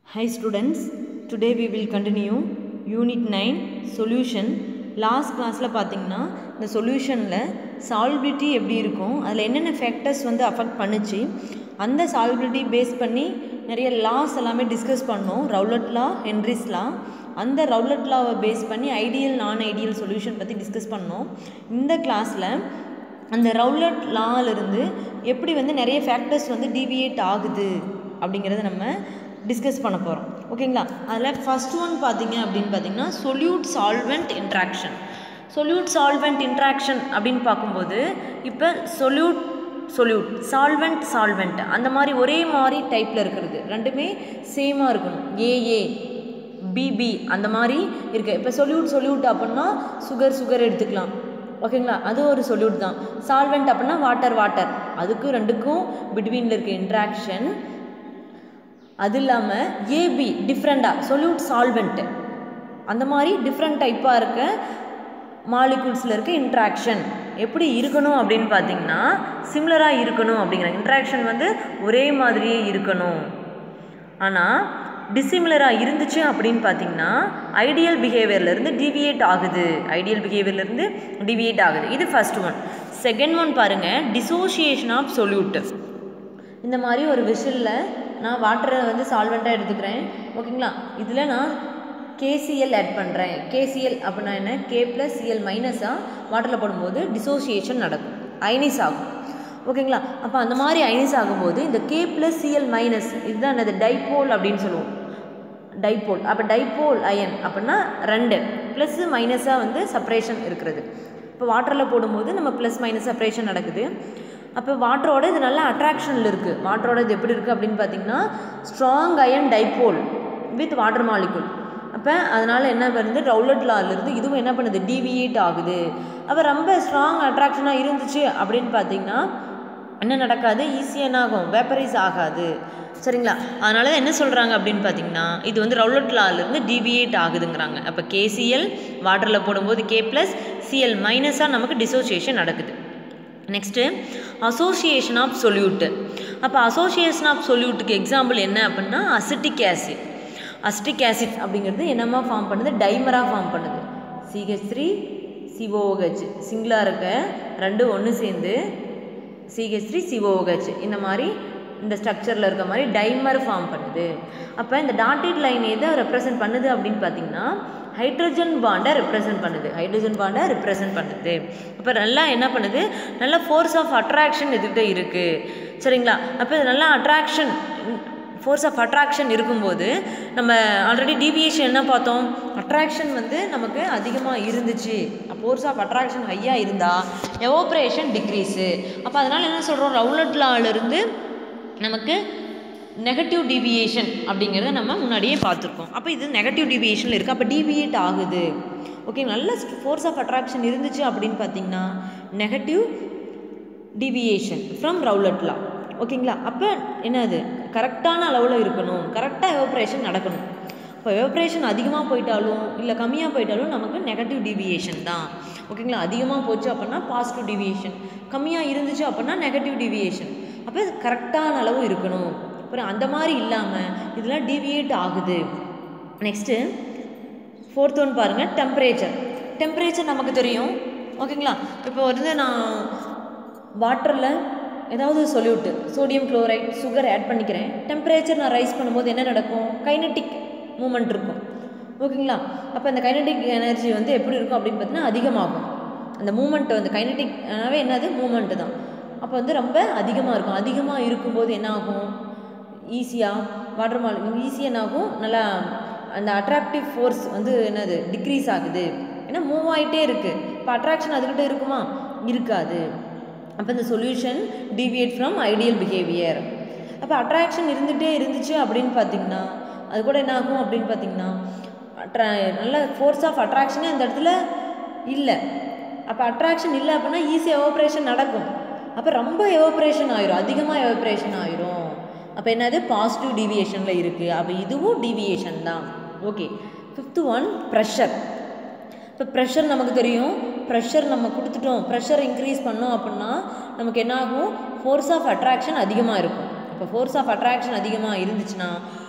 Hi students, today we will continue Unit 9 Solution. Last கிளாஸில் பார்த்தீங்கன்னா இந்த சொல்யூஷனில் சால்பிலிட்டி எப்படி இருக்கும் அதில் என்னென்ன ஃபேக்டர்ஸ் வந்து அஃபெக்ட் பண்ணுச்சு அந்த சால்பிலிட்டி பேஸ் பண்ணி நிறைய லாஸ் எல்லாமே டிஸ்கஸ் பண்ணோம் ரவுலட் லா ஹென்ரிஸ் லா அந்த ரவுலட் லாவை பேஸ் பண்ணி ஐடியல் நான் ஐடியல் சொல்யூஷன் பற்றி டிஸ்கஸ் பண்ணோம் இந்த கிளாஸில் அந்த ரவுலட் லாவிலிருந்து எப்படி வந்து நிறைய ஃபேக்டர்ஸ் வந்து டீவியேட் ஆகுது அப்படிங்கிறத நம்ம டிஸ்கஸ் பண்ண போகிறோம் ஓகேங்களா அதில் ஃபஸ்ட் ஒன் பார்த்தீங்க அப்படின்னு பார்த்தீங்கன்னா solute solvent interaction solute solvent interaction அப்படின்னு பார்க்கும்போது இப்போ சொல்யூட் சொல்யூட் சால்வெண்ட் சால்வெண்ட் அந்த மாதிரி ஒரே மாதிரி டைப்பில் இருக்கிறது ரெண்டுமே சேமாக இருக்கணும் ஏஏ பிபி அந்த மாதிரி இருக்குது இப்போ சொல்யூட் சொல்யூட் அப்படின்னா சுகர் சுகர் எடுத்துக்கலாம் ஓகேங்களா அது ஒரு சொல்யூட் தான் சால்வெண்ட் அப்படின்னா வாட்டர் வாட்டர் அதுக்கும் ரெண்டுக்கும் பிட்வீனில் இருக்க இன்ட்ராக்ஷன் அது இல்லாமல் ஏபி டிஃப்ரெண்ட்டாக சொல்யூட் சால்வெண்ட்டு அந்த மாதிரி டிஃப்ரெண்ட் டைப்பாக இருக்க மாலிகூல்ஸில் இருக்க இன்ட்ராக்ஷன் எப்படி இருக்கணும் அப்படின்னு பார்த்தீங்கன்னா சிமிலராக இருக்கணும் அப்படிங்கிற இன்ட்ராக்ஷன் வந்து ஒரே மாதிரியே இருக்கணும் ஆனால் டிசிமிலராக இருந்துச்சு அப்படின்னு பார்த்தீங்கன்னா ஐடியல் பிஹேவியர்லேருந்து டிவியேட் ஆகுது ஐடியல் பிஹேவியர்லேருந்து டிவியேட் ஆகுது இது ஃபஸ்ட் ஒன் செகண்ட் ஒன் பாருங்கள் டிசோசியேஷன் ஆஃப் சொல்யூட்டு இந்த மாதிரி ஒரு விஷலில் நான் வாட்டரை வந்து சால்வெண்ட்டாக எடுத்துக்கிறேன் ஓகேங்களா இதில் நான் கேசிஎல் ஆட் பண்ணுறேன் கேசிஎல் அப்படின்னா என்ன கே ப்ளஸ் சிஎல் மைனஸாக வாட்டரில் போடும்போது டிசோசியேஷன் நடக்கும் ஐனிஸ் ஆகும் ஓகேங்களா அப்போ அந்த மாதிரி ஐனிஸ் ஆகும்போது இந்த கே ப்ளஸ் சிஎல் மைனஸ் இதுதான் என்னது டைப்போல் அப்படின்னு சொல்லுவோம் டைப்போல் அப்போ டைப்போல் அயன் அப்படின்னா ரெண்டு ப்ளஸ்ஸு மைனஸாக வந்து செப்பரேஷன் இருக்கிறது இப்போ வாட்டரில் போடும்போது நம்ம ப்ளஸ் மைனஸ் செப்பரேஷன் நடக்குது அப்போ வாட்டரோட இது நல்ல அட்ராக்ஷனில் இருக்குது வாட்டரோட இது எப்படி இருக்குது அப்படின்னு பார்த்தீங்கன்னா strong ion dipole with water molecule அப்போ அதனால் என்ன பண்ணுது ரவுலட் லாலேருந்து இதுவும் என்ன பண்ணுது டிவியேட் ஆகுது அப்போ ரொம்ப ஸ்ட்ராங் அட்ராக்ஷனாக இருந்துச்சு அப்படின்னு பார்த்தீங்கன்னா என்ன நடக்காது ஈஸியாக என்ன ஆகும் வேப்பரைஸ் ஆகாது சரிங்களா அதனால தான் என்ன சொல்கிறாங்க அப்படின்னு பார்த்தீங்கன்னா இது வந்து ரவுலட் லாலேருந்து டிவியேட் ஆகுதுங்கிறாங்க அப்போ கேசிஎல் வாட்டரில் போடும்போது கே ப்ளஸ் சிஎல் மைனஸாக நமக்கு டிசோசியேஷன் நடக்குது நெக்ஸ்ட்டு அசோசியேஷன் ஆஃப் சொல்யூட்டு அப்போ அசோசியேஷன் ஆஃப் சொல்யூட்டுக்கு எக்ஸாம்பிள் என்ன அப்படின்னா அசிட்டிக் ஆசிட் அசிட்டிக் ஆசிட் அப்படிங்கிறது என்னமா ஃபார்ம் பண்ணுது டைமராக ஃபார்ம் பண்ணுது சிஹெச் த்ரீ சிஓஹெச் சிங்கிளாக இருக்க ரெண்டு ஒன்று சேர்ந்து சிஹெச் த்ரீ சிஓஹெச் இந்த மாதிரி இந்த ஸ்ட்ரக்சரில் இருக்க மாதிரி டைமர் ஃபார்ம் பண்ணுது அப்போ இந்த டாட்டட் லைன் எதை ரெப்ரசன்ட் பண்ணுது அப்படின்னு பார்த்தீங்கன்னா ஹைட்ரஜன் பாண்டை ரெப்ரசன்ட் பண்ணுது ஹைட்ரஜன் பாண்டை ரெப்ரசன்ட் பண்ணுது அப்போ நல்லா என்ன பண்ணுது நல்ல ஃபோர்ஸ் ஆஃப் அட்ராக்ஷன் இதுகிட்ட இருக்குது சரிங்களா அப்போ இது நல்லா அட்ராக்ஷன் ஃபோர்ஸ் ஆஃப் அட்ராக்ஷன் இருக்கும்போது நம்ம ஆல்ரெடி டிவியேஷன் என்ன பார்த்தோம் அட்ராக்ஷன் வந்து நமக்கு அதிகமாக இருந்துச்சு ஃபோர்ஸ் ஆஃப் அட்ராக்ஷன் ஹையாக இருந்தால் எவோப்ரேஷன் டிக்ரீஸு அப்போ அதனால் என்ன சொல்கிறோம் ரவுலட் லாவிலிருந்து நமக்கு நெகட்டிவ் டிவியேஷன் அப்படிங்கிறத நம்ம முன்னாடியே பார்த்துருக்கோம் அப்போ இது நெகட்டிவ் டிவியேஷனில் இருக்குது அப்போ டிவியேட் ஆகுது ஓகே நல்ல ஃபோர்ஸ் ஆஃப் அட்ராக்ஷன் இருந்துச்சு அப்படின்னு பார்த்தீங்கன்னா negative deviation from Raoult law ஓகேங்களா அப்போ என்னது கரெக்டான அளவில் இருக்கணும் கரெக்டாக எவோப்ரேஷன் நடக்கணும் இப்போ எவோப்ரேஷன் அதிகமாக போயிட்டாலும் இல்லை கம்மியாக போயிட்டாலும் நமக்கு நெகட்டிவ் டிவியேஷன் தான் ஓகேங்களா அதிகமாக போச்சு அப்படின்னா பாசிட்டிவ் டிவியேஷன் கம்மியாக இருந்துச்சு அப்படின்னா நெகட்டிவ் டிவியேஷன் அப்போ கரெக்டான அளவு இருக்கணும் அப்புறம் அந்த மாதிரி இல்லாமல் இதெல்லாம் டிவியேட் ஆகுது நெக்ஸ்ட்டு ஃபோர்த் ஒன் பாருங்கள் டெம்பரேச்சர் டெம்பரேச்சர் நமக்கு தெரியும் ஓகேங்களா இப்போ வந்து நான் வாட்டரில் ஏதாவது solute sodium chloride sugar add பண்ணிக்கிறேன் டெம்பரேச்சர் நான் ரைஸ் பண்ணும்போது என்ன நடக்கும் கைனட்டிக் மூமெண்ட் இருக்கும் ஓகேங்களா அப்போ அந்த கைனட்டிக் எனர்ஜி வந்து எப்படி இருக்கும் அப்படின்னு பார்த்தீங்கன்னா அதிகமாகும் அந்த மூமெண்ட் வந்து கைனட்டிக்னாவே என்னது மூமெண்ட்டு தான் அப்போ வந்து ரொம்ப அதிகமாக இருக்கும் அதிகமாக இருக்கும்போது என்ன ஆகும் ஈஸியாக வாட்டர் மால் ஈஸியாக என்ன ஆகும் நல்லா அந்த அட்ராக்டிவ் ஃபோர்ஸ் வந்து என்னது டிக்ரீஸ் ஆகுது ஏன்னா மூவ் ஆகிட்டே இருக்குது இப்போ அட்ராக்ஷன் அதுக்கிட்ட இருக்குமா இருக்காது அப்போ இந்த solution deviate from ideal behaviour அப்போ அட்ராக்ஷன் இருந்துகிட்டே இருந்துச்சு அப்படின்னு பார்த்தீங்கன்னா அது கூட என்ன ஆகும் அப்படின்னு பார்த்தீங்கன்னா அட்ரா நல்ல ஃபோர்ஸ் ஆஃப் அட்ராக்ஷனே அந்த இடத்துல இல்லை அப்போ அட்ராக்ஷன் இல்லை அப்படின்னா ஈஸியாக எவோப்ரேஷன் நடக்கும் அப்போ ரொம்ப எவோப்ரேஷன் ஆயிரும் அதிகமாக எவோப்ரேஷன் ஆயிரும் அப்போ என்னது பாசிட்டிவ் டிவியேஷனில் இருக்குது அப்போ இதுவும் டிவியேஷன் தான் ஓகே ஃபிஃப்த்து ஒன் ப்ரெஷர் இப்போ ப்ரெஷர் நமக்கு தெரியும் ப்ரெஷர் நம்ம கொடுத்துட்டோம் ப்ரெஷர் இன்க்ரீஸ் பண்ணோம் அப்படின்னா நமக்கு என்ன ஆகும் ஃபோர்ஸ் ஆஃப் அட்ராக்ஷன் அதிகமாக இருக்கும் இப்போ ஃபோர்ஸ் ஆஃப் அட்ராக்ஷன் அதிகமாக இருந்துச்சுன்னா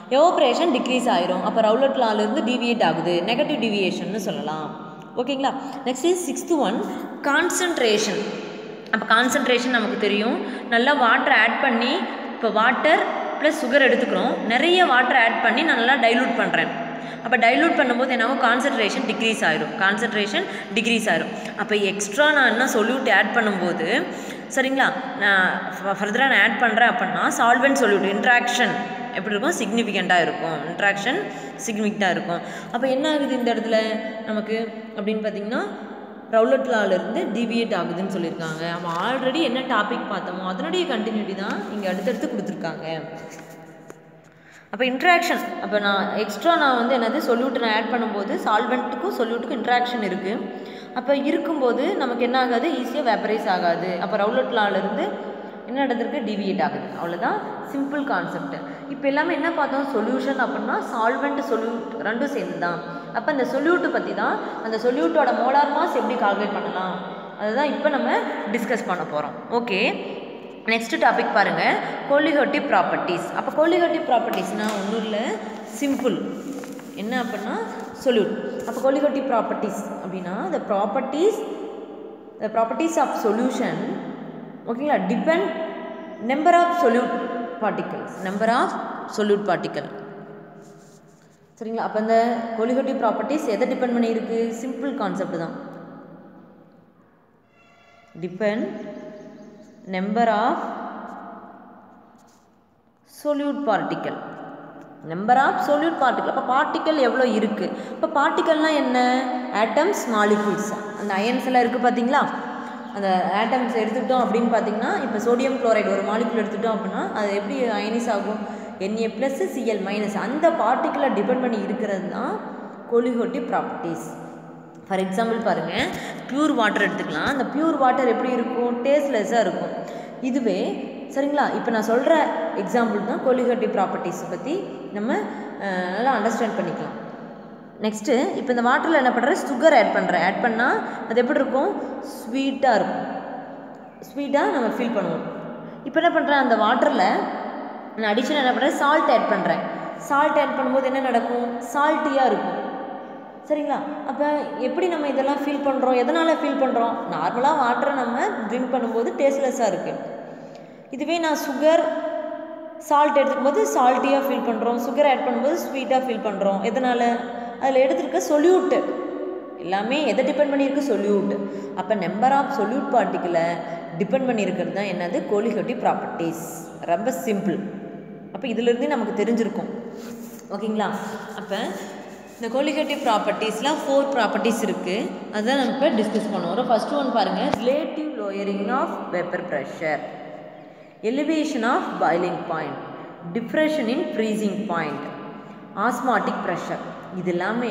எவோப்ரேஷன் டிக்ரீஸ் ஆயிரும் அப்போ ரவுலட் லாலேருந்து டிவியேட் ஆகுது நெகட்டிவ் டிவியேஷன்னு சொல்லலாம் ஓகேங்களா next is sixth one concentration அப்போ கான்சன்ட்ரேஷன் நமக்கு தெரியும் நல்லா வாட்டர் ஆட் பண்ணி இப்போ வாட்டர் ப்ளஸ் சுகர் எடுத்துக்கிறோம் நிறைய வாட்டர் ஆட் பண்ணி நான் நல்லா டைலூட் பண்ணுறேன் அப்போ டைலூட் பண்ணும்போது என்னாகும் கான்சன்ட்ரேஷன் டிக்ரீஸ் ஆயிரும் கான்சன்ட்ரேஷன் டிக்ரீஸ் ஆயிரும் அப்போ எக்ஸ்ட்ரா நான் என்ன சொல்யூட் ஆட் பண்ணும்போது சரிங்களா நான் ஃபர்தராக நான் ஆட் பண்ணுறேன் அப்படின்னா சால்வெண்ட் சொல்யூட் இன்ட்ராக்ஷன் எப்படி இருக்கும் சிக்னிஃபிகண்ட்டாக இருக்கும் இன்ட்ராக்ஷன் சிக்னிஃபிகண்ட்டாக இருக்கும் அப்போ என்ன ஆகுது இந்த இடத்துல நமக்கு அப்படின்னு பார்த்தீங்கன்னா ரவுலட் லாலேருந்து டிவியேட் ஆகுதுன்னு சொல்லியிருக்காங்க நம்ம ஆல்ரெடி என்ன டாபிக் பார்த்தோமோ அதனுடைய கண்டினியூட்டி தான் இங்கே அடுத்தடுத்து கொடுத்துருக்காங்க அப்போ இன்ட்ராக்ஷன் அப்போ நான் எக்ஸ்ட்ரா நான் வந்து என்னது சொல்யூட் நான் ஆட் பண்ணும்போது சால்வெண்ட்டுக்கும் சொல்யூட்டுக்கும் இன்ட்ராக்ஷன் இருக்குது அப்போ இருக்கும்போது நமக்கு என்ன ஆகாது ஈஸியாக வேப்பரைஸ் ஆகாது அப்போ ரவுலட் லாலேருந்து என்ன நடந்திருக்கு டிவியேட் ஆகுது அவ்வளோதான் சிம்பிள் கான்செப்ட் இப்போ எல்லாமே என்ன பார்த்தோம் சொல்யூஷன் அப்படின்னா சால்வெண்ட் சொல்யூட் ரெண்டும் சேர்ந்து தான் அப்போ இந்த சொல்யூட்டை பற்றி தான் அந்த சொல்யூட்டோட மோலார் மாஸ் எப்படி கால்குலேட் பண்ணலாம் அதுதான் இப்போ நம்ம டிஸ்கஸ் பண்ண போகிறோம் ஓகே நெக்ஸ்ட் டாபிக் பாருங்கள் கோலிஹோட்டி ப்ராப்பர்ட்டிஸ் அப்போ கோலிஹோட்டி ப்ராப்பர்ட்டிஸ்னால் ஒன்றும் இல்லை சிம்பிள் என்ன அப்படின்னா சொல்யூட் அப்போ கோலிஹோட்டி ப்ராப்பர்ட்டிஸ் அப்படின்னா the properties the properties of solution ஓகேங்களா depend number of solute particles number of solute particle சரிங்களா அப்போ இந்த கோலிஹோட்டி ப்ராப்பர்ட்டிஸ் எதை டிபெண்ட் பண்ணியிருக்கு சிம்பிள் கான்செப்ட் தான் depend number of solute particle number of solute particle அப்போ particle எவ்வளோ இருக்குது இப்போ பார்ட்டிக்கல்னால் என்ன ஆட்டம்ஸ் மாலிகூல்ஸ் அந்த அயன்ஸ் எல்லாம் இருக்குது பார்த்தீங்களா அந்த ஆட்டம்ஸ் எடுத்துக்கிட்டோம் அப்படின்னு பார்த்தீங்கன்னா இப்போ சோடியம் குளோரைடு ஒரு மாலிகுல் எடுத்துட்டோம் அப்படின்னா அது எப்படி அயனிஸ் ஆகும் என்ஏ ப்ளஸ் சிஎல் மைனஸ் அந்த பார்ட்டிக்கலை டிபெண்ட் பண்ணி இருக்கிறது தான் கோலிஹோட்டி ப்ராப்பர்ட்டிஸ் ஃபார் எக்ஸாம்பிள் பாருங்கள் ப்யூர் வாட்டர் எடுத்துக்கலாம் அந்த ப்யூர் வாட்டர் எப்படி இருக்கும் டேஸ்ட்லெஸ்ஸாக இருக்கும் இதுவே சரிங்களா இப்போ நான் சொல்கிற எக்ஸாம்பிள் தான் கோலிஹோட்டி ப்ராப்பர்ட்டிஸ் பற்றி நம்ம நல்லா அண்டர்ஸ்டாண்ட் பண்ணிக்கலாம் நெக்ஸ்ட்டு இப்போ இந்த வாட்டரில் என்ன பண்ணுறேன் சுகர் ஆட் பண்ணுறேன் ஆட் பண்ணால் அது எப்படி இருக்கும் ஸ்வீட்டாக இருக்கும் ஸ்வீட்டாக நம்ம ஃபீல் பண்ணுவோம் இப்போ என்ன பண்ணுறேன் அந்த வாட்டரில் நான் அடிஷனல் என்ன பண்ணுறேன் சால்ட் ஆட் பண்ணுறேன் சால்ட் ஆட் பண்ணும்போது என்ன நடக்கும் சால்ட்டியாக இருக்கும் சரிங்களா அப்போ எப்படி நம்ம இதெல்லாம் ஃபீல் பண்ணுறோம் எதனால் ஃபீல் பண்ணுறோம் நார்மலாக வாட்டரை நம்ம ட்ரிங்க் பண்ணும்போது டேஸ்ட்லெஸ்ஸாக இருக்குது இதுவே நான் சுகர் சால்ட் எடுத்துக்கும் போது சால்ட்டியாக ஃபீல் பண்ணுறோம் சுகர் ஆட் பண்ணும்போது ஸ்வீட்டாக ஃபீல் பண்ணுறோம் எதனால் அதில் எடுத்துருக்க சொல்யூட்டு எல்லாமே எதை டிபெண்ட் பண்ணியிருக்கு சொல்யூட் அப்போ நம்பர் ஆஃப் சொல்யூட் பார்ட்டிக்கலை டிபெண்ட் பண்ணியிருக்கிறது தான் என்னது கோலிஹோட்டி ப்ராப்பர்ட்டிஸ் ரொம்ப சிம்பிள் அப்போ இதிலிருந்து நமக்கு தெரிஞ்சிருக்கும் ஓகேங்களா அப்போ இந்த கோலிகேட்டி ப்ராப்பர்ட்டிஸ்லாம் ஃபோர் ப்ராப்பர்ட்டிஸ் இருக்குது அதுதான் நம்ம இப்போ டிஸ்கஸ் பண்ணுவோம் ஃபஸ்ட்டு ஒன் பாருங்கள் relative lowering of vapour pressure elevation of boiling point depression in freezing point osmotic pressure இது எல்லாமே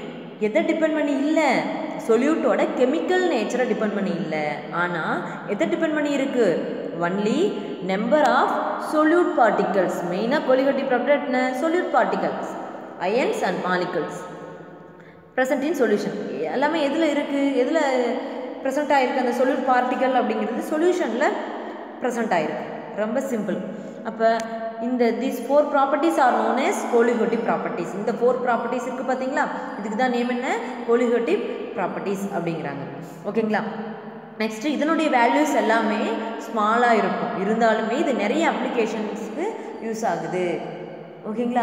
எதை டிபெண்ட் பண்ணி இல்லை சொல்யூட்டோட கெமிக்கல் நேச்சரை டிபெண்ட் பண்ணி இல்லை ஆனால் எதை டிபெண்ட் பண்ணி இருக்கு only number of solute particles மெயினாக கோலிகட்டி ப்ராப்பர்ட்டி என்ன solute particles ions and molecules present in solution எல்லாமே எதில் இருக்குது எதில் ப்ரெசென்ட் ஆகிருக்கு அந்த சொல்யூட் பார்ட்டிக்கல் அப்படிங்கிறது சொல்யூஷனில் ப்ரெசென்ட் ஆகிருக்கு ரொம்ப சிம்பிள் அப்போ இந்த these four properties are known as colligative properties இந்த ஃபோர் ப்ராப்பர்ட்டிஸ் இருக்குது பார்த்தீங்களா இதுக்கு தான் நேம் என்ன கோலிஹோட்டி ப்ராப்பர்ட்டிஸ் அப்படிங்கிறாங்க ஓகேங்களா நெக்ஸ்ட்டு இதனுடைய வேல்யூஸ் எல்லாமே ஸ்மாலாக இருக்கும் இருந்தாலுமே இது நிறைய அப்ளிகேஷன்ஸ்க்கு யூஸ் ஆகுது ஓகேங்களா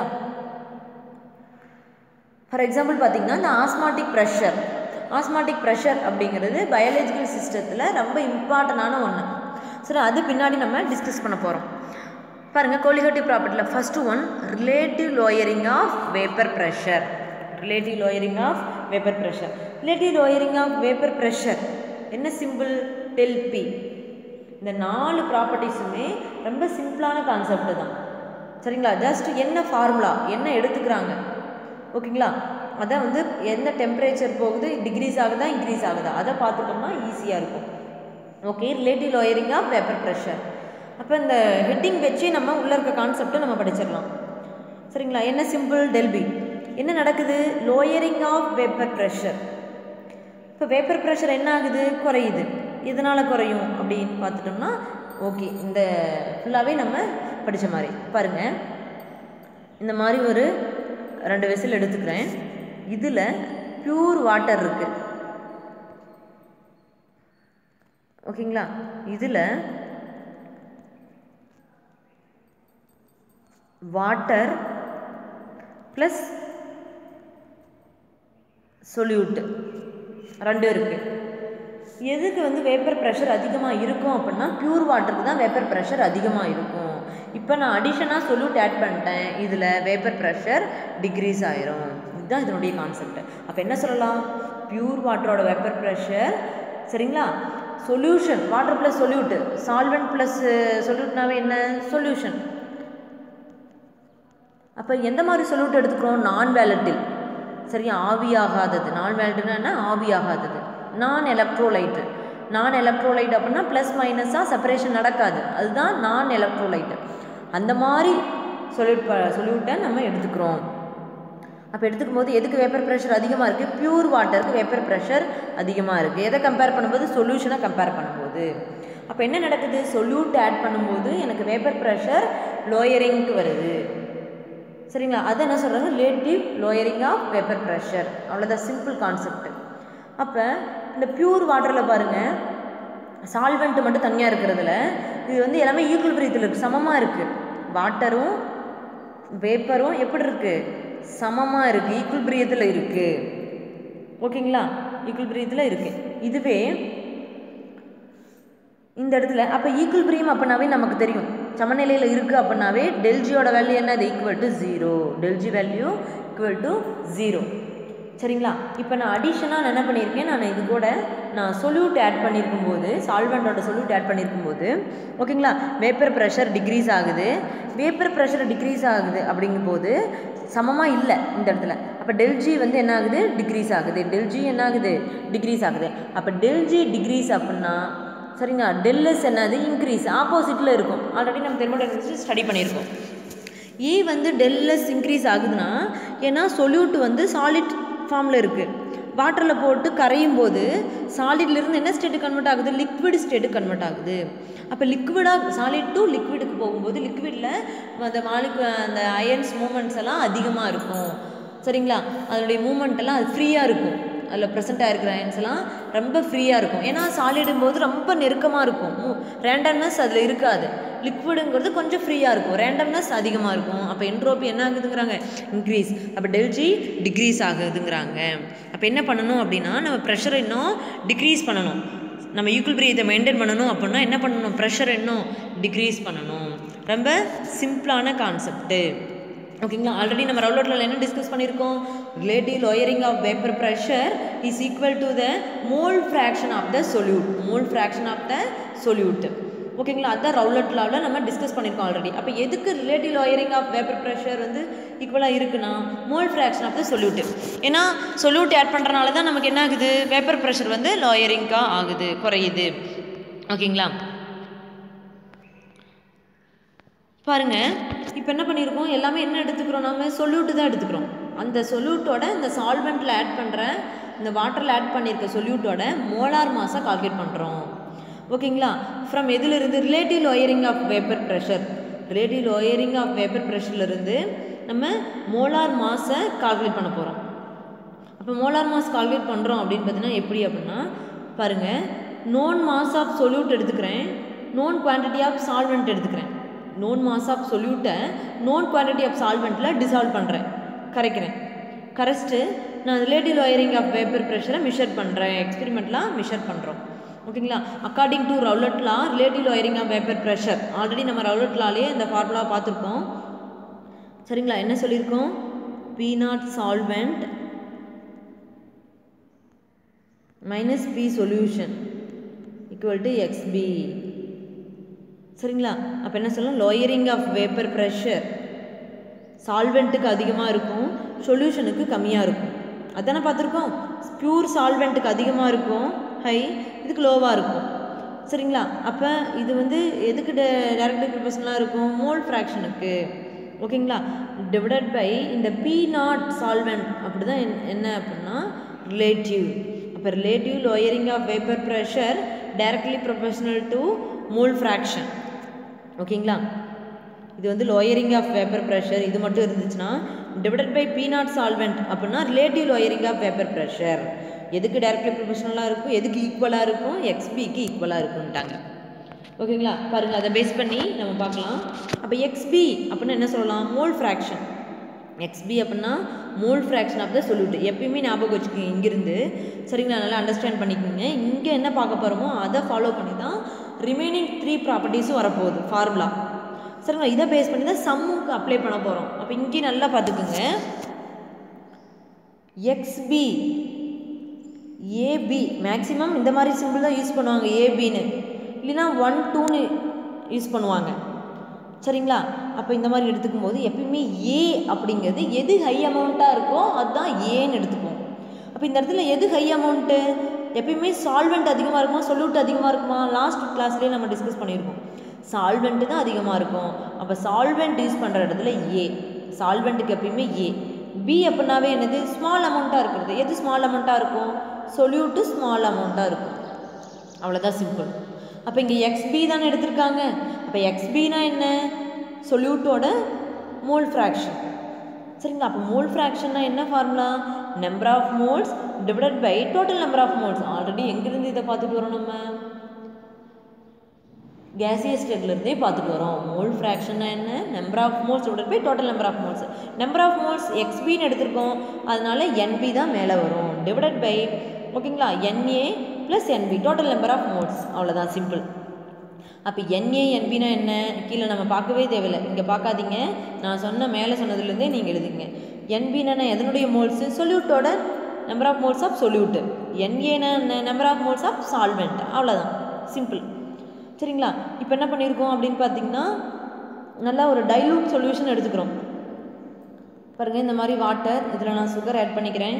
ஃபார் எக்ஸாம்பிள் பார்த்தீங்கன்னா இந்த ஆஸ்மாட்டிக் ப்ரெஷர் ஆஸ்மாட்டிக் ப்ரெஷர் அப்படிங்கிறது பயாலஜிக்கல் சிஸ்டத்தில் ரொம்ப இம்பார்ட்டண்டான ஒன்று சரி அது பின்னாடி நம்ம டிஸ்கஸ் பண்ண போகிறோம் பாருங்கள் கோலிகட்டி ப்ராப்பர்ட்டியில் first one relative lowering of vapour pressure relative lowering of vapour pressure relative lowering of vapour pressure என்ன சிம்பிள் டெல்பி இந்த நாலு ப்ராப்பர்ட்டிஸுமே ரொம்ப சிம்பிளான கான்செப்ட் தான் சரிங்களா ஜஸ்ட் என்ன ஃபார்முலா என்ன எடுத்துக்கிறாங்க ஓகேங்களா அதான் வந்து எந்த டெம்பரேச்சர் போகுது டிக்ரீஸ் ஆகுதா இன்க்ரீஸ் ஆகுதா அதை பார்த்துட்டோம்னா ஈஸியாக இருக்கும் okay relative lowering of vapour pressure அப்போ இந்த ஹெட்டிங் வச்சு நம்ம உள்ளே இருக்க கான்செப்டை நம்ம படிச்சிடலாம் சரிங்களா என்ன சிம்பிள் டெல்பி என்ன நடக்குது லோயரிங் ஆஃப் வேப்பர் ப்ரெஷர் இப்போ வேப்பர் ப்ரெஷர் என்ன ஆகுது குறையுது எதனால் குறையும் அப்படின்னு பார்த்துட்டோம்னா ஓகே இந்த ஃபுல்லாகவே நம்ம படித்த மாதிரி பாருங்கள் இந்த மாதிரி ஒரு ரெண்டு வெசல் எடுத்துக்கிறேன் இதில் பியூர் வாட்டர் இருக்குது ஓகேங்களா இதில் வாட்டர் ப்ளஸ் சொல்யூட்டு ரெண்டும் இருக்குது எதுக்கு வந்து வேப்பர் ப்ரெஷர் அதிகமாக இருக்கும் அப்படின்னா பியூர் வாட்டருக்கு தான் வேப்பர் ப்ரெஷர் அதிகமாக இருக்கும் இப்போ நான் அடிஷனாக சொல்யூட் ஆட் பண்ணிட்டேன் இதில் வேப்பர் ப்ரெஷர் டிக்ரீஸ் ஆயிரும் இதுதான் இதனுடைய கான்செப்ட் அப்போ என்ன சொல்லலாம் பியூர் வாட்டரோட வேப்பர் ப்ரெஷர் சரிங்களா solution water plus solute solvent plus சொல்யூட்னாவே என்ன சொல்யூஷன் அப்போ எந்த மாதிரி சொல்யூட் எடுத்துக்கிறோம் நான் வேலட்டில் சரியா ஆவியாகாதது நான் வேலட்னா என்ன ஆவியாகாதது நான் எலக்ட்ரோலைட்டு நான் எலக்ட்ரோலைட் அப்படின்னா ப்ளஸ் மைனஸாக செப்பரேஷன் நடக்காது அதுதான் நான் எலக்ட்ரோலைட்டு அந்த மாதிரி சொல்யூட் சொல்யூட்டை நம்ம எடுத்துக்கிறோம் அப்போ எடுத்துக்கும் போது எதுக்கு வேப்பர் ப்ரெஷர் அதிகமாக இருக்குது பியூர் வாட்டருக்கு வேப்பர் ப்ரெஷர் அதிகமாக இருக்குது எதை கம்பேர் பண்ணும்போது சொல்யூஷனை கம்பேர் பண்ணும்போது அப்போ என்ன நடக்குது சொல்யூட் ஆட் பண்ணும்போது எனக்கு வேப்பர் ப்ரெஷர் லோயரிங்க்கு வருது சரிங்களா அது என்ன சொல்கிறாங்க relative lowering of vapour pressure அவ்வளோதான் சிம்பிள் கான்செப்ட் அப்போ இந்த பியூர் வாட்டரில் பாருங்கள் சால்வெண்ட் மட்டும் தனியாக இருக்கிறதுல இது வந்து எல்லாமே ஈக்குவல் பிரீத்தில் இருக்குது சமமாக இருக்குது வாட்டரும் வேப்பரும் எப்படி இருக்குது சமமாக இருக்குது ஈக்குவல் பிரியத்தில் இருக்குது ஓகேங்களா ஈக்குவல் பிரியத்தில் இருக்குது இதுவே இந்த இடத்துல அப்போ ஈக்குவல் பிரியம் அப்படின்னாவே நமக்கு தெரியும் சமநிலையில் இருக்குது அப்படின்னாவே டெல்ஜியோட வேல்யூ என்ன அது equal to zero delta G value equal to zero சரிங்களா இப்போ நான் அடிஷனாக நான் என்ன பண்ணியிருக்கேன் நான் இது கூட நான் சொல்யூட் ஆட் பண்ணியிருக்கும் போது சால்வெண்டோட சொல்யூட் ஆட் பண்ணியிருக்கும் போது ஓகேங்களா வேப்பர் ப்ரெஷர் டிக்ரீஸ் ஆகுது வேப்பர் ப்ரெஷர் டிக்ரீஸ் ஆகுது அப்படிங்கும்போது சமமாக இல்லை இந்த இடத்துல அப்போ டெல்ஜி வந்து என்ன ஆகுது டிக்ரீஸ் ஆகுது டெல்ஜி என்ன ஆகுது டிக்ரீஸ் ஆகுது அப்போ டெல்ஜி டிக்ரீஸ் அப்படின்னா சரிங்களா டெல்எஸ் என்னது இன்க்ரீஸ் ஆப்போசிட்டில் இருக்கும் ஆல்ரெடி நம்ம தெர்மோடைனமிக்ஸ் ஸ்டடி பண்ணியிருக்கோம் ஏ வந்து டெல்எஸ் இன்க்ரீஸ் ஆகுதுன்னா ஏன்னா சொல்யூட் வந்து சாலிட் ஃபார்மில் இருக்குது வாட்டரில் போட்டு கரையும் போது சாலிட்லேருந்து என்ன ஸ்டேட்டு கன்வெர்ட் ஆகுது லிக்விட் ஸ்டேட்டு கன்வெர்ட் ஆகுது அப்போ லிக்விடாக சாலிட் டு லிக்விடுக்கு போகும்போது லிக்விடில் அந்த மாலிக் அந்த அயன்ஸ் மூமெண்ட்ஸ் எல்லாம் அதிகமாக இருக்கும் சரிங்களா அதனுடைய மூமெண்ட் எல்லாம் அது ஃப்ரீயாக இருக்கும் அதில் ப்ரெசென்ட் ஆகிருக்கிற அயன்ஸ் எல்லாம் ரொம்ப ஃப்ரீயாக இருக்கும் ஏன்னா சாலிடும் போது ரொம்ப நெருக்கமாக இருக்கும் ரேண்டம்னஸ் அதில் இருக்காது லிக்விடுங்கிறது கொஞ்சம் ஃப்ரீயாக இருக்கும் ரேண்டம்னஸ் அதிகமாக இருக்கும் அப்போ என்ட்ரோபி என்ன ஆகுதுங்கிறாங்க இன்க்ரீஸ் அப்போ டெல்ஜி டிக்ரீஸ் ஆகுதுங்கிறாங்க அப்போ என்ன பண்ணணும் அப்படின்னா நம்ம ப்ரெஷரை இன்னும் டிக்ரீஸ் பண்ணணும் நம்ம ஈக்குவல் பிரீத்தை மெயின்டைன் பண்ணணும் அப்படின்னா என்ன பண்ணணும் ப்ரெஷர் இன்னும் டிக்ரீஸ் பண்ணணும் ரொம்ப சிம்பிளான கான்செப்ட்டு ஓகேங்களா ஆல்ரெடி நம்ம ரவுலோட்டில் என்ன டிஸ்கஸ் பண்ணியிருக்கோம் relative lowering of vapour pressure is equal to the mole fraction of the solute mole fraction of the solute ஓகேங்களா அதான் ரவுலட் லாவில் நம்ம டிஸ்கஸ் பண்ணியிருக்கோம் ஆல்ரெடி அப்போ எதுக்கு relative lowering of vapour pressure வந்து ஈக்குவலாக இருக்குன்னா mole fraction of the solute ஏன்னா சொல்யூட் ஆட் பண்ணுறனால தான் நமக்கு என்ன ஆகுது வேப்பர் ப்ரெஷர் வந்து லோயரிங்காக ஆகுது குறையுது ஓகேங்களா பாருங்கள் இப்போ என்ன பண்ணியிருக்கோம் எல்லாமே என்ன எடுத்துக்கிறோம் நாம சொல்யூட்டு தான் எடுத்துக்கிறோம் அந்த சொல்யூட்டோட இந்த சால்வெண்ட்டில் ஆட் பண்ணுற இந்த வாட்டரில் ஆட் பண்ணியிருக்க சொல்யூட்டோட மோலார் மாஸை கால்குலேட் பண்ணுறோம் ஓகேங்களா ஃப்ரம் எதிலிருந்து relative lowering of vapour pressure relative lowering of vapour ப்ரெஷர்லேருந்து நம்ம மோலார் மாஸை கால்குலேட் பண்ண போகிறோம் அப்போ மோலார் மாஸ் கால்குலேட் பண்ணுறோம் அப்படின்னு பார்த்தீங்கன்னா எப்படி அப்படின்னா பாருங்கள் நோன் மாஸ் ஆஃப் சொல்யூட் எடுத்துக்கிறேன் நோன் குவான்டிட்டி ஆஃப் சால்வெண்ட் எடுத்துக்கிறேன் நோன் மாஸ் ஆஃப் சொல்யூட்டை நோன் குவான்டிட்டி ஆஃப் சால்வெண்ட்டில் டிசால்வ் பண்ணுறேன் கரைக்கிறேன் கரைச்சிட்டு நான் ரிலேட்டிவ் லோயரிங் ஆஃப் வேப்பர் ப்ரெஷரை மெஷர் பண்ணுறேன் எக்ஸ்பெரிமெண்ட்லாம் மெஷர் பண்ணுறோம் ஓகேங்களா according to Raoult law relative lowering of vapour pressure already நம்ம ரவுலட் லாலேயே இந்த ஃபார்முலா பார்த்துருக்கோம் சரிங்களா என்ன சொல்லியிருக்கோம் P nought solvent minus P solution equal to x B சரிங்களா அப்போ என்ன சொல்லலாம் லோயரிங் ஆஃப் வேப்பர் ப்ரெஷர் சால்வெண்ட்டுக்கு அதிகமாக இருக்கும் சொல்யூஷனுக்கு கம்மியாக இருக்கும் அதானே பார்த்துருக்கோம் பியூர் சால்வெண்ட்டுக்கு அதிகமாக இருக்கும் ஹை இதுக்கு லோவாக இருக்கும் சரிங்களா அப்போ இது வந்து எதுக்கு டேரக்ட் ப்ரொபோஷனலாக இருக்கும் மோல் ஃப்ராக்ஷனுக்கு ஓகேங்களா டிவைடட் பை இந்த பி நாட் சால்வெண்ட் அப்படி தான் என்ன அப்படின்னா ரிலேட்டிவ் அப்போ relative lowering of vapour pressure directly proportional to mole fraction ஓகேங்களா இது வந்து லோயரிங் ஆஃப் வேப்பர் ப்ரெஷர் இது மட்டும் இருந்துச்சுன்னா divided by P nought solvent அப்படின்னா relative lowering of vapour pressure எதுக்கு டைரக்ட்லி ப்ரொபோஷனலாக இருக்கும் எதுக்கு ஈக்குவலாக இருக்கும் எக்ஸ்பிக்கு ஈக்குவலாக இருக்கும்ட்டாங்க ஓகேங்களா பாருங்கள் அதை பேஸ் பண்ணி நம்ம பார்க்கலாம் அப்போ எக்ஸ்பி அப்படின்னா என்ன சொல்லலாம் மோல் ஃப்ராக்ஷன் எக்ஸ்பி அப்படின்னா mole fraction of the solute எப்பயுமே ஞாபகம் வச்சுக்கோங்க இங்கிருந்து சரிங்களா நல்லா அண்டர்ஸ்டாண்ட் பண்ணிக்கோங்க இங்கே என்ன பார்க்க போகிறோமோ அதை ஃபாலோ பண்ணி தான் ரிமைனிங் த்ரீ ப்ராப்பர்ட்டிஸும் வரப்போகுது ஃபார்முலா சரிங்களா இதை பேஸ் பண்ணி தான் சம்முக்கு அப்ளை பண்ண போகிறோம் அப்போ இங்கே நல்லா பார்த்துக்குங்க எக்ஸ்பி ஏபி மேக்ஸிமம் இந்த மாதிரி சிம்பிள் தான் யூஸ் பண்ணுவாங்க ஏபின்னு இல்லைன்னா ஒன் டூன்னு யூஸ் பண்ணுவாங்க சரிங்களா அப்போ இந்த மாதிரி எடுத்துக்கும் போது எப்பயுமே ஏ அப்படிங்கிறது எது ஹை அமௌண்ட்டாக இருக்கோ அதுதான் ஏன்னு எடுத்துக்குவோம் அப்போ இந்த இடத்துல எது ஹை அமௌண்ட்டு எப்பயுமே சால்வெண்ட் அதிகமாக இருக்குமா சொல்யூட் அதிகமாக இருக்குமா லாஸ்ட் கிளாஸ்லேயே நம்ம டிஸ்கஸ் பண்ணியிருக்கோம் சால்வெண்ட்டு தான் அதிகமாக இருக்கும் அப்போ சால்வெண்ட் யூஸ் பண்ணுற இடத்துல ஏ சால்வெண்ட்டுக்கு எப்பயுமே ஏ பி அப்படின்னாவே என்னது ஸ்மால் அமௌண்ட்டாக இருக்கிறது எது ஸ்மால் அமௌண்ட்டாக இருக்கும் சொல்யூட்டு ஸ்மால் அமௌண்ட்டாக இருக்கும் அவ்வளோதான் சிம்பிள் அப்போ இங்கே எக்ஸ்பி தானே எடுத்திருக்காங்க அப்போ எக்ஸ்பினா என்ன சொல்யூட்டோட மோல் ஃப்ராக்ஷன் சரிங்களா அப்போ மோல் ஃப்ராக்ஷன்னா என்ன formula number of moles divided by total number of moles already எங்கேருந்து இதை பார்த்துட்டு வரோம் நம்ம கேசியஸ் ஸ்டேட்லேருந்தே பார்த்துட்டு வரோம் மோல் ஃப்ராக்ஷன்னா என்ன number of moles divide by total number of moles number of moles எக்ஸ்பின்னு எடுத்திருக்கோம் அதனால என்பி தான் மேலே வரும் டிவைடட் பை ஓகேங்களா n A plus n B total number of moles அவ்வளோதான் சிம்பிள் அப்போ என்ஏ என்பினா என்ன கீழே நம்ம பார்க்கவே தேவையில்லை இங்கே பார்க்காதீங்க நான் சொன்ன மேலே சொன்னதுலேருந்தே நீங்கள் எழுதிங்க என்பினா எதனுடைய மோல்ஸு சொல்யூட்டோட number of moles of solute என்ஏனா என்ன number of moles of solvent அவ்வளோதான் சிம்பிள் சரிங்களா இப்போ என்ன பண்ணியிருக்கோம் அப்படின்னு பார்த்தீங்கன்னா நல்லா ஒரு டைலூட் சொல்யூஷன் எடுத்துக்கிறோம் பாருங்கள் இந்த மாதிரி வாட்டர் இதில் நான் சுகர் ஆட் பண்ணிக்கிறேன்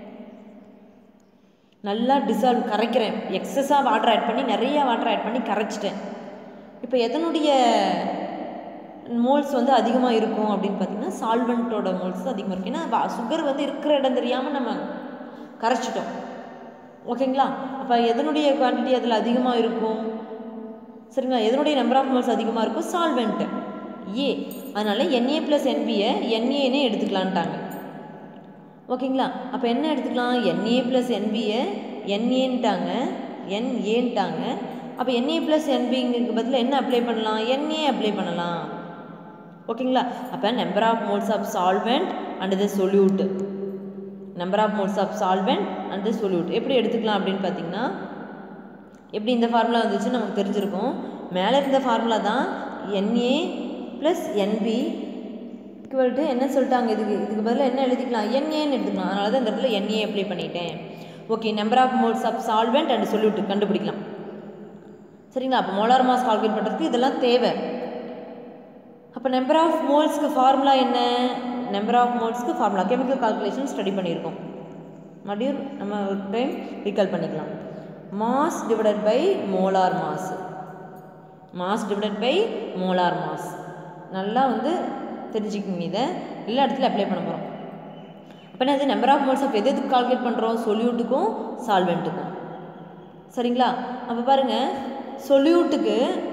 நல்லா டிசால்வ் கரைக்கிறேன் எக்ஸஸாக வாட்டர் ஆட் பண்ணி நிறைய வாட்டர் ஆட் பண்ணி கரைச்சிட்டேன் இப்போ எதனுடைய மோல்ஸ் வந்து அதிகமாக இருக்கும் அப்படின்னு பார்த்தீங்கன்னா சால்வெண்ட்டோட மோல்ஸ் அதிகமாக இருக்கும் ஏன்னா சுகர் வந்து இருக்கிற இடம் தெரியாமல் நம்ம கரைச்சிட்டோம் ஓகேங்களா அப்போ எதனுடைய குவான்டிட்டி அதில் அதிகமாக இருக்கும் சரிங்களா எதனுடைய நம்பர் ஆஃப் மோல்ஸ் அதிகமாக இருக்கும் சால்வெண்ட்டு ஏ அதனால் என்ஏ ப்ளஸ் என்பியை என்ஏனே எடுத்துக்கலான்ட்டாங்க ஓகேங்களா அப்போ என்ன எடுத்துக்கலாம் என்ஏ ப்ளஸ் என்பியை என்ஏன்ட்டாங்க என்ஏன்ட்டாங்க அப்போ என்ஏ ப்ளஸ் என்பிங்கிறதுக்கு பதில் என்ன அப்ளை பண்ணலாம் என்ஏ அப்ளை பண்ணலாம் ஓகேங்களா அப்போ number of moles of solvent and the solute number of moles of solvent and the solute எப்படி எடுத்துக்கலாம் அப்படின்னு பார்த்தீங்கன்னா எப்படி இந்த ஃபார்முலா வந்துச்சு நமக்கு தெரிஞ்சிருக்கும் மேலே இருந்த ஃபார்முலா தான் n A plus n B equal to என்ன சொல்லிட்டாங்க இதுக்கு இதுக்கு பதிலாக என்ன எழுதிக்கலாம் என்ஏன்னு எடுத்துக்கலாம் அதனால தான் இந்த இடத்துல என்ஏ அப்ளை பண்ணிட்டேன் okay number of moles of solvent and solute கண்டுபிடிக்கலாம் சரிங்களா அப்போ மோலார் மாஸ் கால்குலேட் பண்ணுறதுக்கு இதெல்லாம் தேவை அப்போ நம்பர் ஆஃப் மோல்ஸ்க்கு ஃபார்முலா என்ன நம்பர் ஆஃப் மோல்ஸ்க்கு ஃபார்முலா கெமிக்கல் கால்குலேஷன் ஸ்டடி பண்ணியிருக்கோம் மறுபடியும் நம்ம ஒரு டைம் ரீகால் பண்ணிக்கலாம் mass divided by molar mass mass divided by molar mass நல்லா வந்து தெரிஞ்சுக்கிங்க இதை எல்லா இடத்துலையும் அப்ளை பண்ண போகிறோம் அப்போ என்னது நம்பர் ஆஃப் மோல்ஸ் ஆஃப் எது எதுக்கு கால்குலேட் பண்ணுறோம் சொல்யூட்டுக்கும் சால்வெண்ட்டுக்கும் சரிங்களா அப்போ பாருங்கள் சொல்யூட்டுக்கு